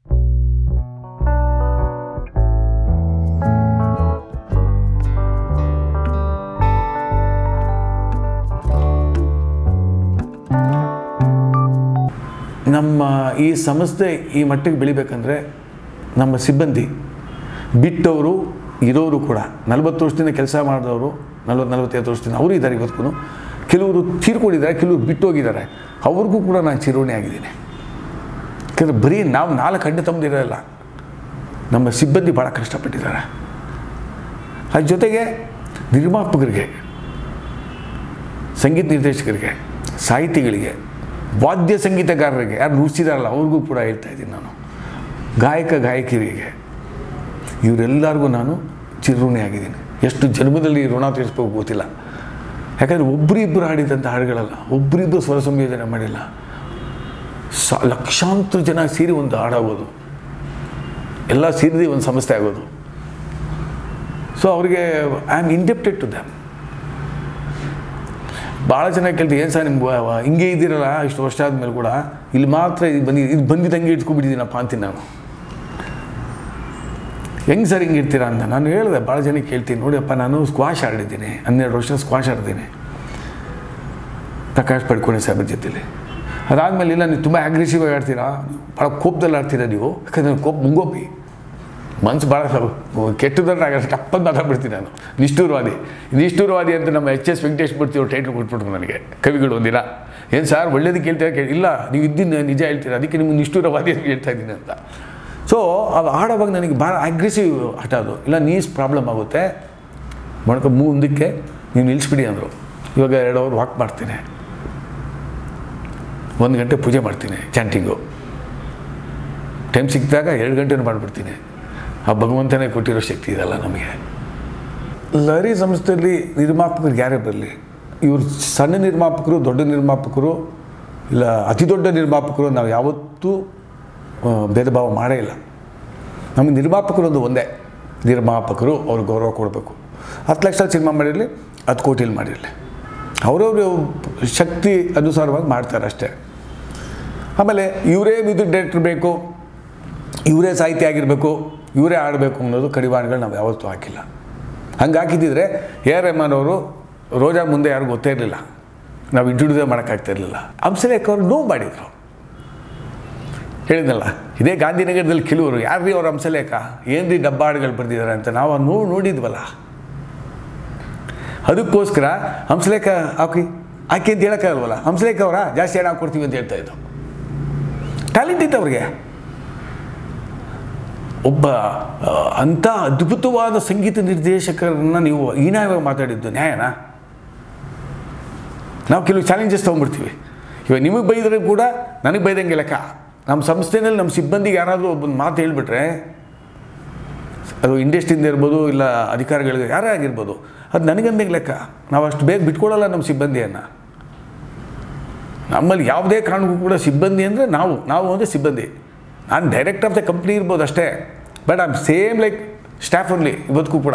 ನಮ್ಮ ಈ ಸಂಸ್ಥೆ ಈ ಮಟ್ಟಿಗೆ ಬೆಳಿಬೇಕಂದ್ರೆ ನಮ್ಮ ಸಿಬ್ಬಂದಿ ಬಿಟ್ಟವರು ಇರೋರು ಕೂಡ ನಲವತ್ತು ವರ್ಷದಿಂದ ಕೆಲಸ ಮಾಡಿದವರು ನಲ್ವತ್ತು ನಲವತ್ತೈದು ವರ್ಷದಿಂದ ಅವರು ಇದ್ದಾರೆ ಇವತ್ತಿಗೂ ಕೆಲವರು ತೀರ್ಕೊಂಡಿದ್ದಾರೆ ಕೆಲವರು ಬಿಟ್ಟೋಗಿದ್ದಾರೆ ಅವ್ರಿಗೂ ಕೂಡ ನಾನು ಚಿರೋಣಿ ಆಗಿದ್ದೀನಿ ಯಾಕಂದರೆ ಬರೀ ನಾವು ನಾಲ್ಕು ಅಡ್ಡ ತಮ್ಮದಿರಲ್ಲ ನಮ್ಮ ಸಿಬ್ಬಂದಿ ಭಾಳ ಕಷ್ಟಪಟ್ಟಿದ್ದಾರೆ ಅದ್ರ ಜೊತೆಗೆ ನಿರ್ಮಾಪಕರಿಗೆ ಸಂಗೀತ ನಿರ್ದೇಶಕರಿಗೆ ಸಾಹಿತಿಗಳಿಗೆ ವಾದ್ಯ ಸಂಗೀತಗಾರರಿಗೆ ಯಾರು ನುಡಿಸಿದಾರಲ್ಲ ಅವ್ರಿಗೂ ಕೂಡ ಹೇಳ್ತಾ ಇದ್ದೀನಿ ನಾನು ಗಾಯಕ ಗಾಯಕಿಯರಿಗೆ ಇವರೆಲ್ಲರಿಗೂ ನಾನು ಚಿರುಣಿ ಆಗಿದ್ದೀನಿ ಎಷ್ಟು ಜನ್ಮದಲ್ಲಿ ಋಣ ತೀರಿಸ್ಬೇಕು ಗೊತ್ತಿಲ್ಲ ಯಾಕಂದರೆ ಒಬ್ಬರಿಬ್ಬರು ಹಾಡಿದಂಥ ಹಾಡುಗಳಲ್ಲ ಒಬ್ಬರಿಬ್ಬರು ಸ್ವರ ಸಂಯೋಜನೆ ಮಾಡಿಲ್ಲ ಸ ಲಕ್ಷಾಂತರ ಜನ ಸೇರಿ ಒಂದು ಹಾಡಾಗೋದು ಎಲ್ಲ ಸೇರಿದು ಒಂದು ಸಂಸ್ಥೆ ಆಗೋದು ಸೊ ಅವ್ರಿಗೆ I am indebted to them ಭಾಳ ಚೆನ್ನಾಗಿ ಕೇಳ್ತೀವಿ ಏನು ಸರ್ ನಿಮ್ಗೆ ಹಿಂಗೆ ಇದ್ದೀರಲ್ಲ ಇಷ್ಟು ವರ್ಷ ಆದಮೇಲೆ ಕೂಡ ಇಲ್ಲಿ ಮಾತ್ರ ಇದು ಬಂದು ಇದು ಬಂದಿದ್ದಂಗೆ ಇಟ್ಕೊಂಡ್ಬಿಟ್ಟಿದ್ದೀನಪ್ಪ ಅಂತೀನಿ ನಾನು ಹೆಂಗೆ ಸರ್ ಹಿಂಗೆ ಇರ್ತೀರಾ ಅಂತ ನಾನು ಹೇಳಿದೆ ಭಾಳ ಜನಕ್ಕೆ ಕೇಳ್ತೀನಿ ನೋಡಿಯಪ್ಪ ನಾನು ಸ್ಕ್ವಾಶ್ ಆಡಿದ್ದೀನಿ ಹನ್ನೆರಡು ವರ್ಷ ಸ್ಕ್ವಾಶ್ ಆಡ್ತೀನಿ ಪ್ರಕಾಶ್ ಪಡ್ಕೊಣಿ ಸಾಹೇಬ್ರ ಜೊತೆಲಿ ಅದಾದಮೇಲೆ ಇಲ್ಲ ನೀವು ತುಂಬ ಅಗ್ರೆಸಿವ್ ಆಗಿ ಆಡ್ತೀರಾ ಭಾಳ ಕೋಪದಲ್ಲಿ ಆಡ್ತೀರಾ ನೀವು ಯಾಕಂದ್ರೆ ಕೋಪ ಮುಂಗೋಪಿ ಮನ್ಸು ಭಾಳ ಕೆಟ್ಟದ್ರೆ ಆಗಲ್ಲ ಟಪ್ಪಂದು ಮಾತಾಡ್ಬಿಡ್ತೀನಿ ನಾನು ನಿಷ್ಠೂರವಾದಿ ನಿಷ್ಠೂರವಾದಿ ಅಂತ ನಮ್ಮ ಎಚ್ ಎಸ್ ವೆಂಕಟೇಶ್ ಮೂರ್ತಿ ಅವ್ರು ಟೈಟ್ಲ್ ಕೊಟ್ಬಿಟ್ರು ನನಗೆ ಕವಿಗಳು ಒಂದಿನ ಏನು ಸರ್ ಒಳ್ಳೇದಕ್ಕೆ ಹೇಳ್ತೀರಾ ಕೇಳಿ ಇಲ್ಲ ನೀವು ಇದ್ದೀನಿ ನಿಜ ಹೇಳ್ತೀರಾ ಅದಕ್ಕೆ ನಿಮ್ಗೆ ನಿಷ್ಠೂರವಾದಿ ಅಂತ ಹೇಳ್ತಾ ಇದ್ದೀನಿ ಅಂತ ಸೊ ಅದು ಆಡೋವಾಗ ನನಗೆ ಭಾಳ ಅಗ್ರೆಸಿವ್ ಆಟ ಅದು ಇಲ್ಲ ನೀಸ್ ಪ್ರಾಬ್ಲಮ್ ಆಗುತ್ತೆ ಮೊಣಕ ಮುಂದಕ್ಕೆ ನೀವು ನಿಲ್ಲಿಸ್ಬಿಡಿ ಅಂದರು ಇವಾಗ ಎರಡು ಅವರ್ ವಾಕ್ ಮಾಡ್ತೀನಿ ಒಂದು ಗಂಟೆ ಪೂಜೆ ಮಾಡ್ತೀನಿ ಚಾಂಟಿಂಗು ಟೈಮ್ ಸಿಕ್ಕಿದಾಗ ಎರಡು ಗಂಟೆನೂ ಮಾಡಿಬಿಡ್ತೀನಿ ಆ ಭಗವಂತನೇ ಕೊಟ್ಟಿರೋ ಶಕ್ತಿ ಇದಲ್ಲ ನಮಗೆ ಲಹರಿ ಸಂಸ್ಥೆಯಲ್ಲಿ ನಿರ್ಮಾಪಕರು ಯಾರೇ ಬರಲಿ ಇವರು ಸಣ್ಣ ನಿರ್ಮಾಪಕರು ದೊಡ್ಡ ನಿರ್ಮಾಪಕರು ಇಲ್ಲ ಅತಿ ದೊಡ್ಡ ನಿರ್ಮಾಪಕರು ನಾವು ಯಾವತ್ತೂ ಆ, ಭೇದ ಭಾವ ಮಾಡೇ ಇಲ್ಲ ನಮಗೆ ನಿರ್ಮಾಪಕರು ಒಂದು ಒಂದೇ ನಿರ್ಮಾಪಕರು ಅವ್ರಿಗೆ ಗೌರವ ಕೊಡಬೇಕು ಹತ್ತು ಲಕ್ಷ ಸಿನಿಮಾ ಮಾಡಿರಲಿ ಹತ್ತು ಕೋಟಿಲಿ ಮಾಡಿರಲಿ ಅವರವರು ಶಕ್ತಿ ಅನುಸಾರವಾಗಿ ಮಾಡ್ತಾರೆ ಅಷ್ಟೇ ಆಮೇಲೆ ಇವರೇ ಮ್ಯೂಸಿಕ್ ಡೈರೆಕ್ಟರ್ ಬೇಕು ಇವರೇ ಸಾಹಿತ್ಯ ಆಗಿರಬೇಕು ಇವರೇ ಆಡಬೇಕು ಅನ್ನೋದು ಕಡಿವಾಣಗಳು ನಾವು ಯಾವತ್ತೂ ಹಾಕಿಲ್ಲ ಹಂಗೆ ಹಾಕಿದ್ದಿದ್ರೆ ಎ ಆರ್ ರೆಹಮಾನ್ ಅವರು ರೋಜಾ ಮುಂದೆ ಯಾರು ಗೊತ್ತೇ ಇರಲಿಲ್ಲ ನಾವು ಇಂಟ್ರೊಡ್ಯೂಸೇ ಮಾಡೋಕ್ಕಾಗ್ತಾ ಇರಲಿಲ್ಲ ಹಂಸಲೇಖ ಅವರು ನೋವು ಮಾಡಿದರು ಹೇಳಿದ್ನಲ್ಲ ಇದೇ ಗಾಂಧಿನಗರದಲ್ಲಿ ಕೆಲವರು ಯಾರ್ರೀ ಅವ್ರ ಹಂಸಲೇಖ ಏನ್ರಿ ಡಬ್ಬ ಹಾಡುಗಳು ಬರೆದಿದ್ದಾರೆ ಅಂತ ನಾವು ಆ ನೋವು ನೋಡಿದ್ವಲ್ಲ ಅದಕ್ಕೋಸ್ಕರ ಹಂಸಲೇಖ ಹಾಕಿ ಹಾಕಿ ಅಂತ ಹೇಳೋಕ್ಕಾಗಲ್ವಲ್ಲ ಹಂಸಲೇಖ ಅವರ ಜಾಸ್ತಿ ಹಣ ಹಾಕ್ಕೊಡ್ತೀವಿ ಅಂತ ಹೇಳ್ತಾ ಇದ್ದು ಟ್ಯಾಲೆಂಟ್ ಇತ್ತು ಅವ್ರಿಗೆ ಒಬ್ಬ ಆ, ಅಂಥ ಅದ್ಭುತವಾದ ಸಂಗೀತ ನಿರ್ದೇಶಕರನ್ನ ನೀವು ಹೀನಾಯವಾಗಿ ಮಾತಾಡಿದ್ದು ನ್ಯಾಯನಾ ನಾವು ಕೆಲವು ಚಾಲೆಂಜಸ್ ತೊಗೊಂಡ್ಬಿಡ್ತೀವಿ ಇವಾಗ ನಿಮಗೆ ಬೈದರೆ ಕೂಡ ನನಗೆ ಬೈದಂಗೆ ಲೆಕ್ಕ ನಮ್ಮ ಸಂಸ್ಥೆನಲ್ಲಿ ನಮ್ಮ ಸಿಬ್ಬಂದಿಗೆ ಯಾರಾದರೂ ಒಬ್ಬಒಂದು ಮಾತು ಹೇಳಿಬಿಟ್ರೆ ಅದು ಇಂಡಸ್ಟ್ರಿಯಿಂದ ಇರ್ಬೋದು ಇಲ್ಲ ಅಧಿಕಾರಿಗಳಿಗೆ ಯಾರೇ ಆಗಿರ್ಬೋದು ಅದು ನನಗಂದಂಗೆ ಲೆಕ್ಕ ನಾವು ಅಷ್ಟು ಬೇಗ ಬಿಟ್ಕೊಳ್ಳಲ್ಲ ನಮ್ಮ ಸಿಬ್ಬಂದಿಯನ್ನು ನಮ್ಮಲ್ಲಿ ಯಾವುದೇ ಕಾರಣಕ್ಕೂ ಕೂಡ ಸಿಬ್ಬಂದಿ ಅಂದರೆ ನಾವು ನಾವು ಅಂದರೆ ಸಿಬ್ಬಂದಿ ನಾನು ಡೈರೆಕ್ಟ್ ಆಫ್ ದ ಕಂಪ್ನಿ ಇರ್ಬೋದು ಅಷ್ಟೇ but I'm same like staff only ಇವತ್ತಿಗೂ ಕೂಡ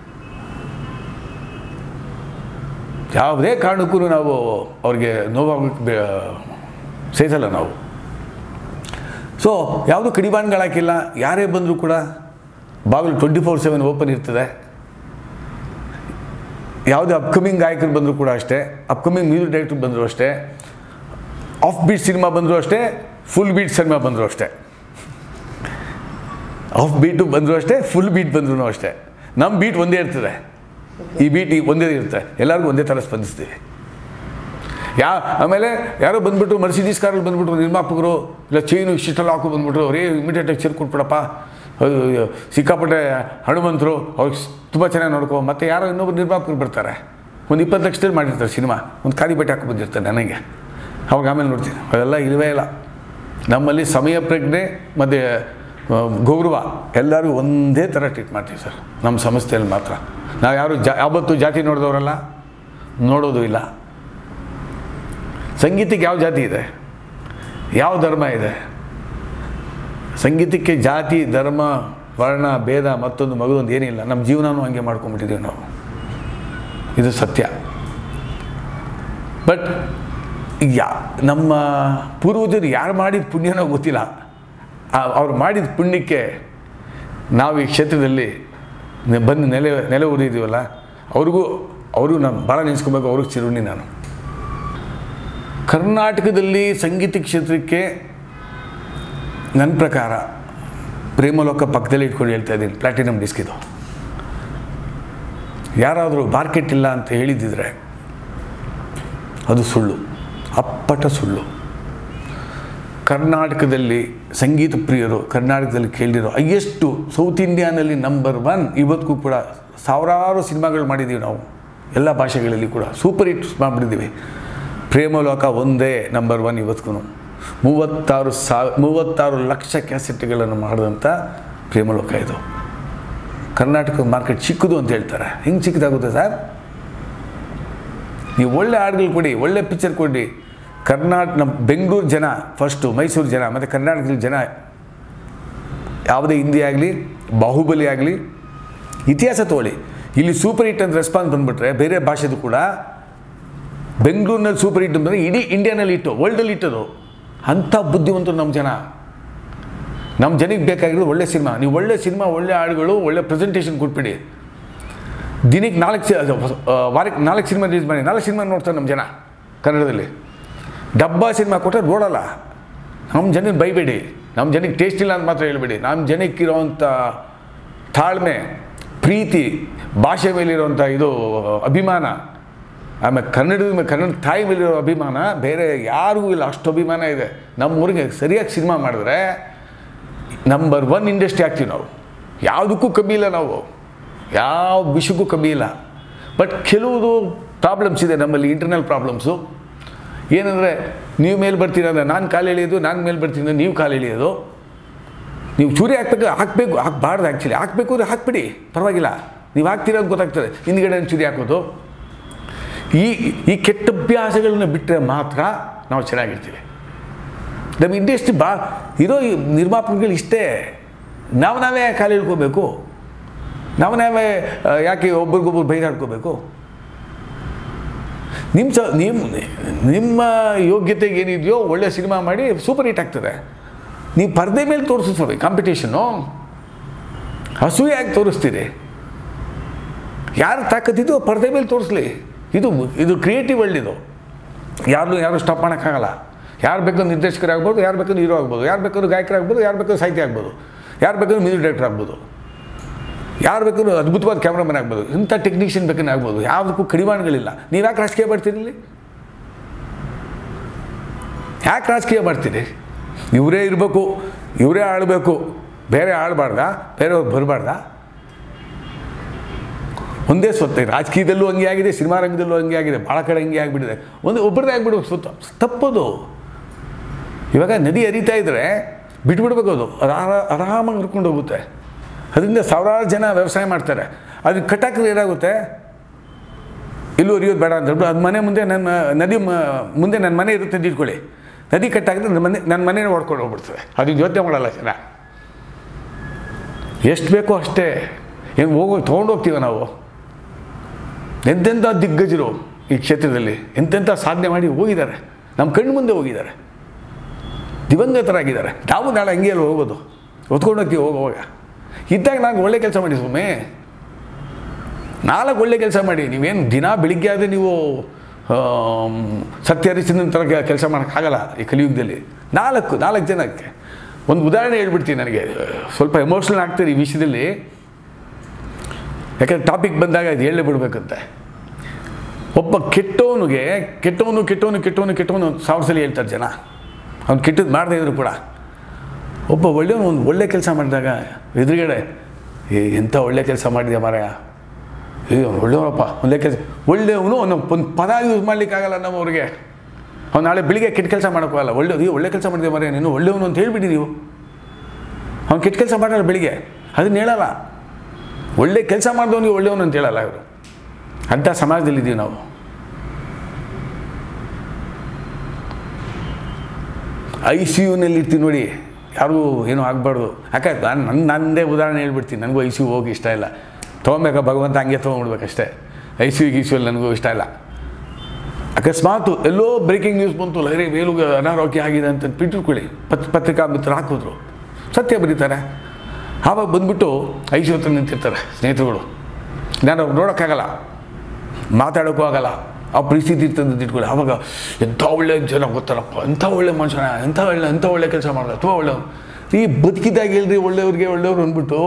ಯಾವುದೇ ಕಾರಣಕ್ಕೂ ನಾವು ಅವ್ರಿಗೆ ನೋವಾಗಕ್ಕೆ ಬೇ ಸಹಿಸಲ್ಲ ನಾವು ಸೊ ಯಾವುದು ಕಡಿವಾಣಗಳಾಕಿಲ್ಲ ಯಾರೇ ಬಂದರೂ ಕೂಡ ಬಾಗಿಲು ಟ್ವೆಂಟಿ ಫೋರ್ ಸೆವೆನ್ ಓಪನ್ ಇರ್ತದೆ ಯಾವುದೇ ಅಪ್ಕಮಿಂಗ್ ಗಾಯಕರು ಬಂದರೂ ಕೂಡ ಅಷ್ಟೇ ಅಪ್ಕಮಿಂಗ್ ಮ್ಯೂಸಿಕ್ ಡೈರೆಕ್ಟರ್ ಬಂದರೂ ಅಷ್ಟೇ ಆಫ್ ಬೀಟ್ ಸಿನಿಮಾ ಬಂದರೂ ಅಷ್ಟೇ ಫುಲ್ ಬೀಟ್ ಸಿನಿಮಾ ಬಂದರೂ ಅಷ್ಟೇ ಆಫ್ ಬೀಟು ಬಂದರೂ ಅಷ್ಟೇ ಫುಲ್ ಬೀಟ್ ಬಂದರೂ ಅಷ್ಟೇ ನಮ್ಮ ಬೀಟ್ ಒಂದೇ ಇರ್ತದೆ ಈ ಬೀಟ್ ಈ ಒಂದೇ ಇರುತ್ತೆ ಎಲ್ಲರಿಗೂ ಒಂದೇ ಥರ ಸ್ಪಂದಿಸ್ತೀವಿ ಯಾ ಆಮೇಲೆ ಯಾರೋ ಬಂದ್ಬಿಟ್ಟು ಮರ್ಸಿಡೀಸ್ ಕಾರಲ್ಲಿ ಬಂದ್ಬಿಟ್ರು ನಿರ್ಮಾಪಕರು ಇಲ್ಲ ಚೈನು ಇಷ್ಟಿಷ್ಟೆಲ್ಲ ಹಾಕೋ ಬಂದ್ಬಿಟ್ರು ರೇ ಇಮಿಡಿಯೇಟಾಗಿ ಚೇರ್ ಕೊಟ್ಬಿಡಪ್ಪ ಅದು ಸಿಕ್ಕಾಪಟ್ಟೆ ಹನುಮಂತರು ಅವ್ರಿಗೆ ತುಂಬ ಚೆನ್ನಾಗಿ ನೋಡ್ಕೊ ಮತ್ತು ಯಾರೋ ಇನ್ನೊಬ್ರು ನಿರ್ಮಾಪಕರು ಬರ್ತಾರೆ ಒಂದು ಇಪ್ಪತ್ತು ಲಕ್ಷದಲ್ಲಿ ಮಾಡಿರ್ತಾರೆ ಸಿನಿಮಾ ಒಂದು ಖಾಲಿ ಬಟ್ಟೆ ಹಾಕಿ ಬಂದಿರ್ತಾರೆ ನನಗೆ ಅವಾಗ ಆಮೇಲೆ ನೋಡ್ತೀನಿ ಅದೆಲ್ಲ ಇಲ್ಲವೇ ಇಲ್ಲ ನಮ್ಮಲ್ಲಿ ಸಮಯ ಪ್ರಜ್ಞೆ ಮತ್ತು ಆ, ಗೌರವ ಎಲ್ಲರಿಗೂ ಒಂದೇ ಥರ ಟ್ರೀಟ್ ಮಾಡ್ತೀವಿ ಸರ್ ನಮ್ಮ ಸಂಸ್ಥೆಯಲ್ಲಿ ಮಾತ್ರ ನಾವು ಯಾರು ಜಾ ಯಾವತ್ತೂ ಜಾತಿ ನೋಡಿದವರಲ್ಲ ನೋಡೋದು ಇಲ್ಲ ಸಂಗೀತಕ್ಕೆ ಯಾವ ಜಾತಿ ಇದೆ ಯಾವ ಧರ್ಮ ಇದೆ ಸಂಗೀತಕ್ಕೆ ಜಾತಿ ಧರ್ಮ ವರ್ಣ ಭೇದ ಮತ್ತೊಂದು ಮಗದೊಂದು ಏನಿಲ್ಲ ನಮ್ಮ ಜೀವನನೂ ಹಂಗೆ ಮಾಡ್ಕೊಂಡ್ಬಿಟ್ಟಿದ್ದೀವಿ ನಾವು ಇದು ಸತ್ಯ ಬಟ್ ಯಾ ನಮ್ಮ ಪೂರ್ವಜರು ಯಾರು ಮಾಡಿದ ಪುಣ್ಯನೋ ಗೊತ್ತಿಲ್ಲ ಆ- ಅವ್ರು ಮಾಡಿದ ಪುಣ್ಯಕ್ಕೆ ನಾವು ಈ ಕ್ಷೇತ್ರದಲ್ಲಿ ನೆ- ಬಂದು ನೆಲೆ ನೆಲೆ ಊರಿದ್ದೀವಲ್ಲ ಅವ್ರಿಗೂ ಅವ್ರಿಗೂ ನಾನು ಭಾಳ ನೆನೆಸ್ಕೊಬೇಕು ಅವ್ರಿಗೆ ಚಿರುಣಿ ನಾನು ಕರ್ನಾಟಕದಲ್ಲಿ ಸಂಗೀತ ಕ್ಷೇತ್ರಕ್ಕೆ ನನ್ನ ಪ್ರಕಾರ ಪ್ರೇಮಲೋಕ ಪಕ್ಕದಲ್ಲಿ ಇಟ್ಕೊಂಡು ಹೇಳ್ತಾ ಇದ್ದೀನಿ ಪ್ಲಾಟಿನಮ್ ಡಿಸ್ಕ್ ಇದು ಯಾರಾದರೂ ಮಾರ್ಕೆಟ್ ಇಲ್ಲ ಅಂತ ಹೇಳಿದ್ದಿದ್ರೆ ಅದು ಸುಳ್ಳು ಅಪ್ಪಟ ಸುಳ್ಳು ಕರ್ನಾಟಕದಲ್ಲಿ ಸಂಗೀತ ಪ್ರಿಯರು ಕರ್ನಾಟಕದಲ್ಲಿ ಕೇಳಿರೋ ಹೈಯೆಸ್ಟು ಸೌತ್ ಇಂಡಿಯಾನಲ್ಲಿ ನಂಬರ್ ಒನ್ ಇವತ್ತಿಗೂ ಕೂಡ ಸಾವಿರಾರು ಸಿನಿಮಾಗಳು ಮಾಡಿದ್ದೀವಿ ನಾವು ಎಲ್ಲ ಭಾಷೆಗಳಲ್ಲಿ ಕೂಡ ಸೂಪರ್ ಹಿಟ್ ಮಾಡಿಬಿಟ್ಟಿದ್ದೀವಿ ಪ್ರೇಮಲೋಕ ಒಂದೇ ನಂಬರ್ ಒನ್ ಇವತ್ತಿಗೂ ಮೂವತ್ತಾರು ಸಾವ ಮೂವತ್ತಾರು ಲಕ್ಷ ಕ್ಯಾಸೆಟ್ಗಳನ್ನು ಮಾಡಿದಂಥ ಪ್ರೇಮಲೋಕ ಇದು ಕರ್ನಾಟಕ ಮಾರ್ಕೆಟ್ ಚಿಕ್ಕದು ಅಂತ ಹೇಳ್ತಾರೆ ಹೆಂಗೆ ಚಿಕ್ಕದಾಗುತ್ತೆ ಸರ್ ನೀವು ಒಳ್ಳೆ ಹಾಡುಗಳು ಕೊಡಿ ಒಳ್ಳೆ ಪಿಕ್ಚರ್ ಕೊಡಿ ಕರ್ನಾಟಕ ನಮ್ಮ ಬೆಂಗಳೂರು ಜನ ಫಸ್ಟು ಮೈಸೂರು ಜನ ಮತ್ತು ಕರ್ನಾಟಕದ ಜನ ಯಾವುದೇ ಹಿಂದಿ ಆಗಲಿ ಬಾಹುಬಲಿ ಆಗಲಿ ಇತಿಹಾಸ ತಗೊಳ್ಳಿ ಇಲ್ಲಿ ಸೂಪರ್ ಹಿಟ್ ಅಂತ ರೆಸ್ಪಾನ್ಸ್ ಬಂದುಬಿಟ್ರೆ ಬೇರೆ ಭಾಷೆದು ಕೂಡ ಬೆಂಗಳೂರಿನಲ್ಲಿ ಸೂಪರ್ ಹಿಟ್ ಅಂದರೆ ಇಡೀ ಇಂಡಿಯಾನಲ್ಲಿ ಇಟ್ಟು ವರ್ಲ್ಡಲ್ಲಿ ಇಟ್ಟದು ಅಂಥ ಬುದ್ಧಿವಂತರು ನಮ್ಮ ಜನ ನಮ್ಮ ಜನಕ್ಕೆ ಬೇಕಾಗಿರೋದು ಒಳ್ಳೆ ಸಿನಿಮಾ ನೀವು ಒಳ್ಳೆ ಸಿನಿಮಾ ಒಳ್ಳೆ ಹಾಡುಗಳು ಒಳ್ಳೆ ಪ್ರೆಸೆಂಟೇಷನ್ ಕೊಟ್ಬಿಡಿ ದಿನಕ್ಕೆ ನಾಲ್ಕು ಸಿ- ಅದು, ಆ, ವಾರಕ್ಕೆ ನಾಲ್ಕು ಸಿನಿಮಾ ರಿಲೀಸ್ ಮಾಡಿ ನಾಲ್ಕು ಸಿನಿಮಾ ನೋಡ್ತಾರೆ ನಮ್ಮ ಜನ ಕನ್ನಡದಲ್ಲಿ ಡಬ್ಬಾ ಸಿನಿಮಾ ಕೊಟ್ಟರೆ ನೋಡಲ್ಲ ನಮ್ಮ ಜನಕ್ಕೆ ಬೈಬೇಡಿ ನಮ್ಮ ಜನಕ್ಕೆ ಟೇಸ್ಟ್ ಇಲ್ಲ ಅಂತ ಮಾತ್ರ ಹೇಳ್ಬೇಡಿ ನಮ್ಮ ಜನಕ್ಕಿರೋವಂಥ ತಾಳ್ಮೆ ಪ್ರೀತಿ ಭಾಷೆ ಮೇಲಿರುವಂಥ ಇದು ಅಭಿಮಾನ ಆಮೇಲೆ ಕನ್ನಡದ ಮೇಲೆ ಕನ್ನಡ ತಾಯಿ ಮೇಲಿರೋ ಅಭಿಮಾನ ಬೇರೆ ಯಾರಿಗೂ ಇಲ್ಲ ಅಷ್ಟು ಅಭಿಮಾನ ಇದೆ ನಮ್ಮ ಊರಿಗೆ ಸರಿಯಾಗಿ ಸಿನಿಮಾ ಮಾಡಿದ್ರೆ ನಂಬರ್ ಒನ್ ಇಂಡಸ್ಟ್ರಿ ಆಗ್ತೀವಿ ನಾವು ಯಾವುದಕ್ಕೂ ಕಮ್ಮಿ ಇಲ್ಲ ನಾವು ಯಾವ ವಿಷಯಕ್ಕೂ ಕಮ್ಮಿ ಇಲ್ಲ ಬಟ್ ಕೆಲವುದು ಪ್ರಾಬ್ಲಮ್ಸ್ ಇದೆ ನಮ್ಮಲ್ಲಿ ಇಂಟರ್ನಲ್ ಪ್ರಾಬ್ಲಮ್ಸು ಏನಂದರೆ ನೀವು ಮೇಲೆ ಬರ್ತೀರ ಅಂದರೆ ನಾನು ಕಾಲು ಎಳೆಯೋದು ನಾನು ಮೇಲೆ ಬರ್ತೀನಿ ಅಂದರೆ ನೀವು ಕಾಲು ಎಳೆಯೋದು ನೀವು ಚೂರಿ ಹಾಕ್ಬೇಕು ಹಾಕಬೇಕು ಹಾಕಬಾರ್ದು ಆ್ಯಕ್ಚುಲಿ ಹಾಕಬೇಕು ಅಂದರೆ ಹಾಕ್ಬಿಡಿ ಪರವಾಗಿಲ್ಲ ನೀವು ಹಾಕ್ತೀರ ಅಂತ ಗೊತ್ತಾಗ್ತದೆ ಹಿಂದ್ಗಡೆ ಚೂರಿ ಹಾಕೋದು ಈ ಈ ಕೆಟ್ಟ ಅಭ್ಯಾಸಗಳನ್ನ ಬಿಟ್ಟರೆ ಮಾತ್ರ ನಾವು ಚೆನ್ನಾಗಿರ್ತೀವಿ ನಮ್ಮ ಇಂಡಸ್ಟ್ರಿ ಬಾ ಇರೋ ಈ ನಿರ್ಮಾಪಕಗಳು ಇಷ್ಟೇ ನಾವು ನಾವೇ ಕಾಲು ಇಳ್ಕೋಬೇಕು ನಾವು ನಾವೇ ಆ, ಯಾಕೆ ಒಬ್ರಿಗೊಬ್ರು ಬೈದಾಡ್ಕೋಬೇಕು ನಿಮ್ಮ ಸ ನಿಮ್ಮ ನಿಮ್ಮ ಯೋಗ್ಯತೆಗೆ ಏನಿದೆಯೋ ಒಳ್ಳೆ ಸಿನಿಮಾ ಮಾಡಿ ಸೂಪರ್ ಹಿಟ್ ಆಗ್ತದೆ ನೀವು ಪರದೆ ಮೇಲೆ ತೋರಿಸ್ತೀವಿ ಕಾಂಪಿಟೇಷನ್ನು ಹಸುಯಾಗಿ ತೋರಿಸ್ತೀರಿ ಯಾರು ತಾಕತ್ತಿದ್ದು ಪರದೆ ಮೇಲೆ ತೋರಿಸ್ಲಿ ಇದು ಇದು ಕ್ರಿಯೇಟಿವ್ ವರ್ಲ್ಡ್ ಇದು ಯಾರನ್ನೂ ಯಾರು ಸ್ಟಾಪ್ ಮಾಡೋಕ್ಕಾಗಲ್ಲ ಯಾರು ಬೇಕಾದ್ರೂ ನಿರ್ದೇಶಕರಾಗ್ಬೋದು ಯಾರು ಬೇಕಾದ್ರೂ ಹೀರೋ ಆಗ್ಬೋದು ಯಾರು ಬೇಕಾದ್ರೂ ಗಾಯಕರಾಗ್ಬೋದು ಯಾರು ಬೇಕಾದ್ರೂ ಸಾಹಿತ್ಯ ಆಗ್ಬೋದು ಯಾರು ಬೇಕಾದ್ರೂ ಮ್ಯೂಸಿಕ್ ಡೈರೆಕ್ಟರ್ ಆಗ್ಬೋದು ಯಾರು ಬೇಕಾದ್ರೂ ಅದ್ಭುತವಾದ ಕ್ಯಾಮ್ರಾಮನ್ ಆಗ್ಬೋದು ಇಂಥ ಟೆಕ್ನಿಷಿಯನ್ ಬೇಕಾದ್ರೆ ಆಗ್ಬೋದು ಯಾವುದಕ್ಕೂ ಕಡಿವಾಣಗಳಿಲ್ಲ ನೀವು ಯಾಕೆ ರಾಜಕೀಯ ಮಾಡ್ತೀರಿ ಇಲ್ಲಿ ಯಾಕೆ ರಾಜಕೀಯ ಮಾಡ್ತೀರಿ ಇವರೇ ಇರಬೇಕು ಇವರೇ ಆಳಬೇಕು ಬೇರೆ ಆಳಬಾರ್ದ ಬೇರೆಯವ್ರು ಬರಬಾರ್ದ ಒಂದೇ ಸ್ವತ್ತು ರಾಜಕೀಯದಲ್ಲೂ ಹಂಗೆ ಆಗಿದೆ ಸಿನಿಮಾ ರಂಗದಲ್ಲೂ ಹಂಗೆ ಆಗಿದೆ ಭಾಳ ಕಡೆ ಹಂಗೆ ಆಗಿಬಿಟ್ಟಿದೆ ಒಂದು ಒಬ್ಬರದೇ ಆಗಿಬಿಡ್ಬೇಕು ಸ್ವತ್ತು ತಪ್ಪದು ಇವಾಗ ನದಿ ಹರಿತಾ ಇದ್ದರೆ ಬಿಟ್ಬಿಡ್ಬೇಕು ಅದು ಅದು ಆರಾ- ಆರಾಮಾಗಿ ಹರ್ಕೊಂಡು ಹೋಗುತ್ತೆ ಅದರಿಂದ ಸಾವಿರಾರು ಜನ ವ್ಯವಸಾಯ ಮಾಡ್ತಾರೆ ಅದು ಕಟ್ಟಾಕಿದ್ರೆ ಏನಾಗುತ್ತೆ ಎಲ್ಲೂ ಹರಿಯೋದು ಬೇಡ ಅಂತ ಹೇಳ್ಬಿಟ್ಟು ಅದು ಮನೆ ಮುಂದೆ ನನ್ನ ನದಿ ಮ ಮುಂದೆ ನನ್ನ ಮನೆ ಇರುತ್ತೆ ಅಂತ ಇಟ್ಕೊಳ್ಳಿ ನದಿ ಕಟ್ಟಾಕಿದ್ರೆ ನನ್ನ ಮನೆ ನನ್ನ ಮನೇನೆ ಹೊಡ್ಕೊಂಡು ಹೋಗ್ಬಿಡ್ತದೆ ಅದು ಯೋಚನೆ ಮಾಡಲ್ಲ ಜನ ಎಷ್ಟು ಬೇಕೋ ಅಷ್ಟೇ ಏನು ಹೋಗೋ ತೊಗೊಂಡೋಗ್ತೀವ ನಾವು ಎಂತೆಂಥ ದಿಗ್ಗಜರು ಈ ಕ್ಷೇತ್ರದಲ್ಲಿ ಎಂತೆಂಥ ಸಾಧನೆ ಮಾಡಿ ಹೋಗಿದ್ದಾರೆ ನಮ್ಮ ಕಣ್ಣು ಮುಂದೆ ಹೋಗಿದ್ದಾರೆ ದಿವಂಗತರಾಗಿದ್ದಾರೆ ನಾವು ನಾಳೆ ಹಂಗೆ ಅಲ್ಲ ಹೋಗೋದು ಹೊತ್ಕೊಂಡು ಹೋಗ್ತೀವಿ ಹೋಗುವಾಗ ಇದ್ದಾಗ ನಾನು ಒಳ್ಳೆ ಕೆಲಸ ಮಾಡಿ ಸುಮ್ಮನೆ ನಾಲ್ಕು ಒಳ್ಳೆ ಕೆಲಸ ಮಾಡಿ ನೀವೇನು ದಿನ ಬೆಳಿಗ್ಗೆ ಆದರೆ ನೀವು ಆಮ್, ಸತ್ಯ ಹರಿಸಿದ ಥರ ಕೆಲಸ ಮಾಡೋಕ್ಕಾಗಲ್ಲ ಈ ಕಲಿಯುಗದಲ್ಲಿ ನಾಲ್ಕು ನಾಲ್ಕು ಜನಕ್ಕೆ ಒಂದು ಉದಾಹರಣೆ ಹೇಳ್ಬಿಡ್ತೀನಿ ನನಗೆ ಸ್ವಲ್ಪ ಎಮೋಷ್ನಲ್ ಆಗ್ತಾರೆ ಈ ವಿಷಯದಲ್ಲಿ ಯಾಕಂದ್ರೆ ಟಾಪಿಕ್ ಬಂದಾಗ ಅದು ಹೇಳೇ ಬಿಡ್ಬೇಕಂತೆ ಒಬ್ಬ ಕೆಟ್ಟವನಿಗೆ ಕೆಟ್ಟವನು ಕೆಟ್ಟವನು ಕೆಟ್ಟವನು ಕೆಟ್ಟವನು ಒಂದು ಸಾವಿರ ಸಲ ಹೇಳ್ತಾರೆ ಜನ ಅವ್ನು ಕೆಟ್ಟದ್ದು ಮಾಡದೇ ಇದ್ರು ಕೂಡ ಒಬ್ಬ ಒಳ್ಳೆಯವನು ಒಂದು ಒಳ್ಳೆ ಕೆಲಸ ಮಾಡಿದಾಗ ಎದುರುಗಡೆ ಏ ಎಂಥ ಒಳ್ಳೆ ಕೆಲಸ ಮಾಡಿದ್ಯಾ ಮಾರಾಯ ಏ ಅವ್ನು ಒಳ್ಳೆಯವನಪ್ಪ ಒಳ್ಳೆ ಕೆಲಸ ಒಳ್ಳೆಯವನು ಅವನು ಒಂದು ಪದ ಯೂಸ್ ಮಾಡಲಿಕ್ಕಾಗಲ್ಲ ನಮ್ಮವ್ರಿಗೆ ಅವ್ನು ನಾಳೆ ಬೆಳಿಗ್ಗೆ ಕೆಟ್ಟ ಕೆಲಸ ಮಾಡೋಕ್ಕಾಗಲ್ಲ ಒಳ್ಳೆ ಅಯ್ಯೋ ಒಳ್ಳೆ ಕೆಲಸ ಮಾಡಿದ್ಯಾ ಮಾರಾಯ ನೀನು ಒಳ್ಳೆಯವನು ಅಂತ ಹೇಳ್ಬಿಡಿ ನೀವು ಅವ್ನು ಕೆಟ್ಟ ಕೆಲಸ ಮಾಡಲ್ಲ ಬೆಳಿಗ್ಗೆ ಅದನ್ನ ಹೇಳಲ್ಲ ಒಳ್ಳೆ ಕೆಲಸ ಮಾಡಿದವನಿಗೆ ಒಳ್ಳೆಯವನು ಅಂತ ಹೇಳಲ್ಲ ಇವರು ಅಂಥ ಸಮಾಜದಲ್ಲಿದ್ದೀವಿ ನಾವು ಐ ಸಿ ಯುನಲ್ಲಿ ಇರ್ತೀವಿ ನೋಡಿ ಯಾರಿಗೂ ಏನೂ ಆಗಬಾರ್ದು ಯಾಕೆ ನಾನು ನನ್ನ ನನ್ನದೇ ಉದಾಹರಣೆ ಹೇಳ್ಬಿಡ್ತೀನಿ ನನಗೂ ಐ ಸಿ ಯು ಹೋಗಿ ಇಷ್ಟ ಇಲ್ಲ ತೊಗೊಬೇಕಾ ಭಗವಂತ ಹಂಗೆ ತೊಗೊಂಡ್ಬಿಡ್ಬೇಕಷ್ಟೇ ಐ ಸಿ ಯು ಗೀಸು ಅಲ್ಲಿ ನನಗೂ ಇಷ್ಟ ಇಲ್ಲ ಅಕಸ್ಮಾತ್ ಎಲ್ಲೋ ಬ್ರೇಕಿಂಗ್ ನ್ಯೂಸ್ ಬಂತು ಲಹರಿ ಮೇಲುಗೆ ಅನಾರೋಗ್ಯ ಆಗಿದೆ ಅಂತ ಬಿಟ್ಟಿರ್ಕೊಳ್ಳಿ ಪತ್ ಪತ್ರಿಕಾ ಮಿತ್ರರು ಹಾಕಿದ್ರು ಸತ್ಯ ಬರೀತಾರೆ ಆವಾಗ ಬಂದ್ಬಿಟ್ಟು ಐದು ಹತ್ರ ನಿಂತಿರ್ತಾರೆ ಸ್ನೇಹಿತರುಗಳು ನಾನು ಅವ್ರು ನೋಡೋಕ್ಕಾಗಲ್ಲ ಮಾತಾಡೋಕ್ಕೂ ಆಗಲ್ಲ ಆ ಪರಿಸ್ಥಿತಿ ಇರ್ತದೆ ಅಂತ ಇಟ್ಕೊಳ್ಳಿ ಆವಾಗ ಎಂಥ ಒಳ್ಳೆ ಜನ ಗೊತ್ತಾರಪ್ಪ ಎಂಥ ಒಳ್ಳೆ ಮನುಷ್ಯನ ಎಂಥ ಒಳ್ಳೆ ಎಂಥ ಒಳ್ಳೆ ಕೆಲಸ ಮಾಡಿದ ತುಂಬ ಒಳ್ಳೆ ಈ ಬದುಕಿದಾಗ ಹೇಳ್ರಿ ಒಳ್ಳೆಯವ್ರಿಗೆ ಒಳ್ಳೆಯವ್ರು ಅಂದ್ಬಿಟ್ಟು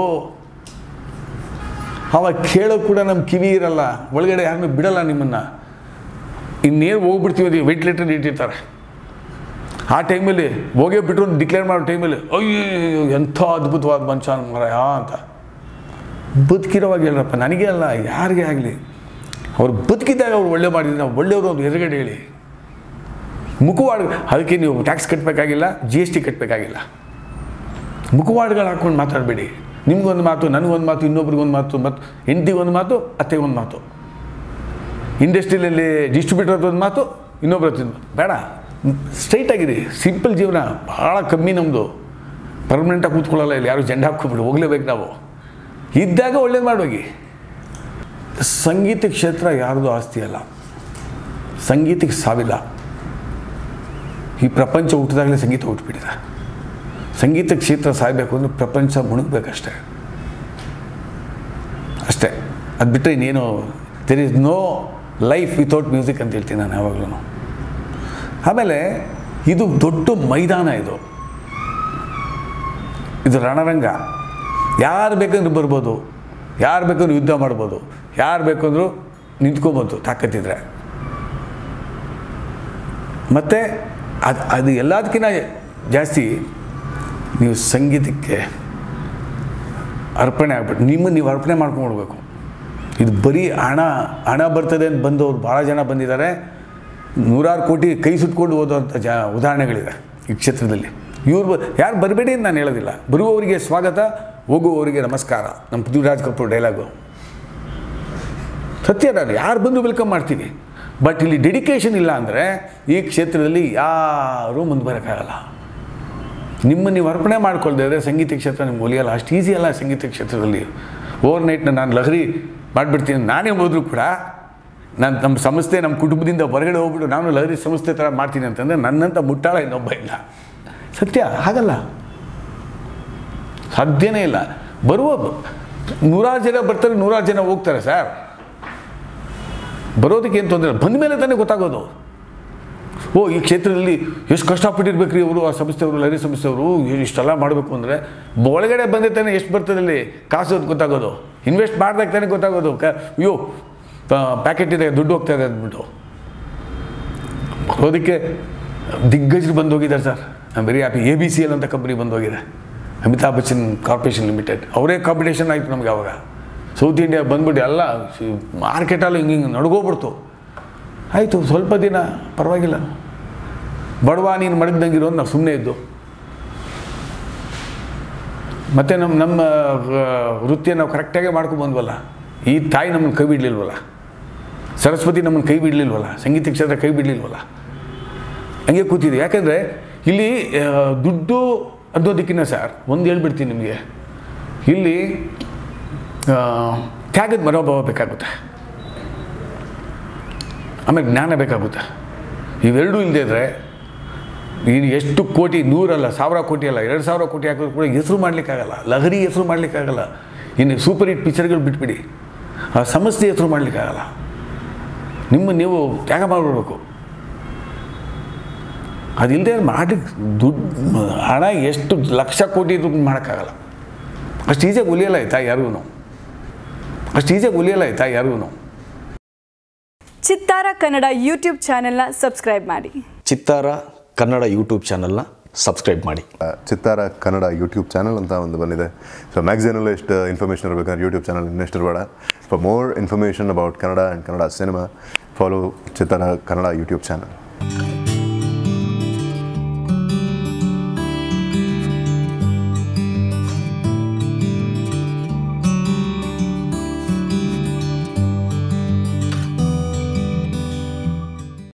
ಅವಾಗ ಕೇಳೋಕೆ ಕೂಡ ನಮ್ಮ ಕಿವಿ ಇರಲ್ಲ ಒಳಗಡೆ ಯಾರನ್ನೂ ಬಿಡಲ್ಲ ನಿಮ್ಮನ್ನು ಇನ್ನೇನು ಹೋಗ್ಬಿಡ್ತೀವಿ ವೆಂಟಿಲೇಟರ್ ಇಟ್ಟಿರ್ತಾರೆ ಆ ಟೈಮಲ್ಲಿ ಹೋಗೇ ಬಿಟ್ಟರು ಡಿಕ್ಲೇರ್ ಮಾಡೋ ಟೈಮಲ್ಲಿ ಅಯ್ಯೋ ಎಂಥ ಅದ್ಭುತವಾದ ಮನುಷ್ಯ ಮರಯ ಅಂತ ಬದುಕಿರೋವಾಗ ಹೇಳ್ರಪ್ಪ ನನಗೆ ಅಲ್ಲ ಯಾರಿಗೆ ಆಗಲಿ ಅವ್ರು ಬದುಕಿದ್ದಾಗ ಅವ್ರು ಒಳ್ಳೆ ಮಾಡಿದ್ರೆ ನಾವು ಒಳ್ಳೆಯವರು ಒಂದು ಎದುರುಗಡೆ ಹೇಳಿ ಮುಖವಾಡ ಅದಕ್ಕೆ ನೀವು ಟ್ಯಾಕ್ಸ್ ಕಟ್ಟಬೇಕಾಗಿಲ್ಲ ಜಿ ಎಸ್ ಟಿ ಕಟ್ಟಬೇಕಾಗಿಲ್ಲ ಮುಖವಾಡಗಳು ಹಾಕ್ಕೊಂಡು ಮಾತಾಡಬೇಡಿ ನಿಮ್ಗೊಂದು ಮಾತು ನನಗೊಂದು ಮಾತು ಇನ್ನೊಬ್ರಿಗೊಂದು ಮಾತು ಮತ್ತು ಹೆಂಡತಿಗೊಂದು ಮಾತು ಅತ್ತೆಗೊಂದು ಮಾತು ಇಂಡಸ್ಟ್ರಿಯಲ್ಲಿ ಡಿಸ್ಟ್ರಿಬ್ಯೂಟರ್ ಒಂದು ಮಾತು ಇನ್ನೊಬ್ಬರ ಬೇಡ ಸ್ಟ್ರೈಟ್ ಆಗಿರಿ ಸಿಂಪಲ್ ಜೀವನ ಭಾಳ ಕಮ್ಮಿ ನಮ್ಮದು ಪರ್ಮನೆಂಟಾಗಿ ಕೂತ್ಕೊಳ್ಳಲ್ಲ ಇಲ್ಲಿ ಯಾರು ಜೆಂಡ ಹಾಕ್ಕೊಬಿಟ್ಟು ಹೋಗ್ಲೇಬೇಕು ನಾವು ಇದ್ದಾಗ ಒಳ್ಳೇದು ಮಾಡೋಗಿ ಸಂಗೀತ ಕ್ಷೇತ್ರ ಯಾರ್ದು ಆಸ್ತಿ ಅಲ್ಲ ಸಂಗೀತಕ್ಕೆ ಸಾವಿಲ್ಲ ಈ ಪ್ರಪಂಚ ಹುಟ್ಟಿದಾಗಲೇ ಸಂಗೀತ ಹುಟ್ಟುಬಿಟ್ಟಿದೆ ಸಂಗೀತ ಕ್ಷೇತ್ರ ಸಾಯಬೇಕು ಅಂದರೆ ಪ್ರಪಂಚ ಮುಳುಗಬೇಕಷ್ಟೆ ಅಷ್ಟೇ ಅದು ಬಿಟ್ಟರೆ ಇನ್ನೇನು there is no life without music ಅಂತ ಹೇಳ್ತೀನಿ ನಾನು ಯಾವಾಗಲೂ ಆಮೇಲೆ ಇದು ದೊಡ್ಡ ಮೈದಾನ ಇದು ಇದು ರಣರಂಗ ಯಾರು ಬೇಕಂದ್ರೂ ಬರ್ಬೋದು ಯಾರು ಬೇಕಂದ್ರೂ ಯುದ್ಧ ಮಾಡ್ಬೋದು ಯಾರು ಬೇಕಂದ್ರೂ ನಿಂತ್ಕೊಬೋದು ತಾಕತ್ತಿದ್ರೆ ಮತ್ತು ಅದು ಅದು ಎಲ್ಲದಕ್ಕಿಂತ ಜಾಸ್ತಿ ನೀವು ಸಂಗೀತಕ್ಕೆ ಅರ್ಪಣೆ ಆಗ್ಬಿಟ್ಟು ನಿಮ್ಮನ್ನು ನೀವು ಅರ್ಪಣೆ ಮಾಡ್ಕೊಂಡ್ಬಿಡ್ಬೇಕು ಇದು ಬರೀ ಹಣ ಹಣ ಬರ್ತದೆ ಅಂತ ಬಂದವರು ಭಾಳ ಜನ ಬಂದಿದ್ದಾರೆ ನೂರಾರು ಕೋಟಿ ಕೈ ಸುತ್ಕೊಂಡು ಓದುವಂಥ ಜ ಉದಾಹರಣೆಗಳಿದೆ ಈ ಕ್ಷೇತ್ರದಲ್ಲಿ ಇವ್ರು ಬ ಯಾರು ಬರಬೇಡಿ ಅಂತ ನಾನು ಹೇಳೋದಿಲ್ಲ ಬರುವವರಿಗೆ ಸ್ವಾಗತ ಹೋಗುವವರಿಗೆ ನಮಸ್ಕಾರ ನಮ್ಮ ಪೃಥ್ವಿರಾಜ್ ಕಪೂರ್ ಡೈಲಾಗು ಸತ್ಯ ನಾನು ಯಾರು ಬಂದು ವೆಲ್ಕಮ್ ಮಾಡ್ತೀವಿ ಬಟ್ ಇಲ್ಲಿ ಡೆಡಿಕೇಶನ್ ಇಲ್ಲ ಅಂದರೆ ಈ ಕ್ಷೇತ್ರದಲ್ಲಿ ಯಾರೂ ಮುಂದೆ ಬರೋಕ್ಕಾಗಲ್ಲ ನಿಮ್ಮನ್ನು ನೀವು ಅರ್ಪಣೆ ಮಾಡ್ಕೊಳ್ದೇ ಇದ್ರೆ ಸಂಗೀತ ಕ್ಷೇತ್ರ ನಿಮ್ಗೆ ಒಲಿಯಲ್ಲ ಅಷ್ಟು ಈಸಿ ಅಲ್ಲ ಸಂಗೀತ ಕ್ಷೇತ್ರದಲ್ಲಿ ಓವರ್ ನೈಟ್ನ ನಾನು ಲಹರಿ ಮಾಡಿಬಿಡ್ತೀನಿ ನಾನೇ ಹೋದರೂ ಕೂಡ ನಾನು ನಮ್ಮ ಸಂಸ್ಥೆ ನಮ್ಮ ಕುಟುಂಬದಿಂದ ಹೊರಗಡೆ ಹೋಗ್ಬಿಟ್ಟು ನಾನು ಲಹರಿ ಸಂಸ್ಥೆ ಥರ ಮಾಡ್ತೀನಿ ಅಂತಂದರೆ ನನ್ನಂಥ ಮುಟ್ಟಾಳ ಇನ್ನೊಬ್ಬ ಇಲ್ಲ ಸತ್ಯ ಹಾಗಲ್ಲ ಸಾಧ್ಯನೇ ಇಲ್ಲ ಬರುವ ನೂರಾರು ಜನ ಬರ್ತಾರೆ ನೂರಾರು ಜನ ಹೋಗ್ತಾರೆ ಸರ್ ಬರೋದಕ್ಕೆ ಏನು ತೊಂದರೆ ಬಂದ ಮೇಲೆ ತಾನೇ ಗೊತ್ತಾಗೋದು ಓ ಈ ಕ್ಷೇತ್ರದಲ್ಲಿ ಎಷ್ಟು ಕಷ್ಟಪಟ್ಟಿರ್ಬೇಕು ರೀ ಅವರು ಆ ಸಂಸ್ಥೆಯವರು ಲಹರಿ ಸಂಸ್ಥೆಯವರು ಇಷ್ಟೆಲ್ಲ ಮಾಡಬೇಕು ಅಂದರೆ ಒಳಗಡೆ ಬಂದೆ ತಾನೇ ಎಷ್ಟು ಬರ್ತದಲ್ಲಿ ಕಾಸು ಅಂತ ಗೊತ್ತಾಗೋದು ಇನ್ವೆಸ್ಟ್ ಮಾಡ್ದಾಗ ತಾನೇ ಗೊತ್ತಾಗೋದು ಕ ಅಯ್ಯೋ ಪ್ಯಾಕೆಟ್ ಇದೆ ದುಡ್ಡು ಹೋಗ್ತಾ ಇದೆ ಅಂದ್ಬಿಟ್ಟು ಅದಕ್ಕೆ ದಿಗ್ಗಜರು ಬಂದು ಹೋಗಿದ್ದಾರೆ sir I very happy A B C L ಅಂತ ಕಂಪ್ನಿ ಬಂದು ಹೋಗಿದೆ ಅಮಿತಾಬ್ ಬಚ್ಚನ್ ಕಾರ್ಪೊರೇಷನ್ ಲಿಮಿಟೆಡ್ ಅವರೇ ಕಾಂಪಿಟೇಷನ್ ಆಯಿತು ನಮಗೆ ಅವಾಗ ಸೌತ್ ಇಂಡಿಯಾ ಬಂದ್ಬಿಟ್ಟು ಎಲ್ಲ ಮಾರ್ಕೆಟಲ್ಲಿ ಹಿಂಗೆ ಹಿಂಗೆ ನಡ್ಗೋಗ್ಬಿಡ್ತು ಆಯಿತು ಸ್ವಲ್ಪ ದಿನ ಪರವಾಗಿಲ್ಲ ಬಡವ ನೀನು ಮಡಗ್ದಂಗಿರೋ ನಾವು ಸುಮ್ಮನೆ ಇದ್ದು ಮತ್ತು ನಮ್ಮ ನಮ್ಮ ಆ, ವೃತ್ತಿಯ ನಾವು ಕರೆಕ್ಟಾಗೆ ಮಾಡ್ಕೊಂಡು ಬಂದ್ವಲ್ಲ ಈ ತಾಯಿ ನಮ್ಮನ್ನು ಕೈ ಬಿಡಲಿಲ್ವಲ್ಲ ಸರಸ್ವತಿ ನಮ್ಮನ್ನು ಕೈ ಬಿಡಲಿಲ್ವಲ್ಲ ಸಂಗೀತ ಕ್ಷೇತ್ರ ಕೈ ಬಿಡಲಿಲ್ವಲ್ಲ ಹಂಗೆ ಕೂತಿದ್ವಿ ಯಾಕಂದರೆ ಇಲ್ಲಿ ಆ, ದುಡ್ಡು ಅನ್ನೋದಕ್ಕಿಂತ ಸರ್ ಒಂದು ಹೇಳ್ಬಿಡ್ತೀನಿ ನಿಮಗೆ ಇಲ್ಲಿ ಆ, ತ್ಯಾಗದ ಮನೋಭಾವ ಬೇಕಾಗುತ್ತೆ ಆಮೇಲೆ ಜ್ಞಾನ ಬೇಕಾಗುತ್ತೆ ಇವೆರಡೂ ಇಲ್ಲದೆ ಇದ್ದರೆ ನೀನು ಎಷ್ಟು ಕೋಟಿ ನೂರಲ್ಲ ಸಾವಿರ ಕೋಟಿ ಅಲ್ಲ ಎರಡು ಸಾವಿರ ಕೋಟಿ ಹಾಕಿದ್ರು ಕೂಡ ಹೆಸರು ಮಾಡಲಿಕ್ಕಾಗಲ್ಲ ಲಹರಿ ಹೆಸರು ಮಾಡಲಿಕ್ಕಾಗಲ್ಲ ಇನ್ನು ಸೂಪರ್ ಹಿಟ್ ಪಿಕ್ಚರ್ಗಳು ಬಿಟ್ಬಿಡಿ ಆ ಸಮಸ್ಯೆ ಹೆಸರು ಮಾಡಲಿಕ್ಕಾಗಲ್ಲ ನಿಮ್ಮ ನೀವು ತ್ಯಾಗ ಮಾಡಿಬಿಡ್ಬೇಕು ಅದಿಲ್ಲದೆ ಮಾಡಿ ದುಡ್ಡು ಹಣ ಎಷ್ಟು ಲಕ್ಷ ಕೋಟಿ ದುಡ್ಡು ಮಾಡೋಕ್ಕಾಗಲ್ಲ ಅಷ್ಟು ಈಸಿಯಾಗಿ ಉಳಿಯಲ್ಲ ಆಯ್ತಾ ಯಾರಿಗೂ ಅಷ್ಟು ಈಸಿಯಾಗಿ ಉಳಿಯಲ್ಲ ಆಯ್ತಾ ಯಾರಿಗೂ ಚಿತ್ತಾರ ಕನ್ನಡ ಯೂಟ್ಯೂಬ್ ಚಾನೆಲ್ನ ಸಬ್ಸ್ಕ್ರೈಬ್ ಮಾಡಿ ಚಿತ್ತಾರ ಕನ್ನಡ ಯೂಟ್ಯೂಬ್ ಚಾನಲ್ನ ಸಬ್ಸ್ಕ್ರೈಬ್ ಮಾಡಿ ಚಿತ್ತಾರ ಕನ್ನಡ ಯೂಟ್ಯೂಬ್ ಚಾನಲ್ ಅಂತ ಒಂದು ಬಂದಿದೆ ಸೊ ಮ್ಯಾಗ್ಝಿನಲ್ಲೂ ಎಷ್ಟು ಇನ್ಫಾರ್ಮೇಷನ್ ಇರಬೇಕಂದ್ರೆ ಯೂಟ್ಯೂಬ್ ಚಾನಲ್ ಇನ್ನೆಷ್ಟು ಇರಬೇಡ for more information about Kannada and Kannada cinema follow Chittara Kannada YouTube channel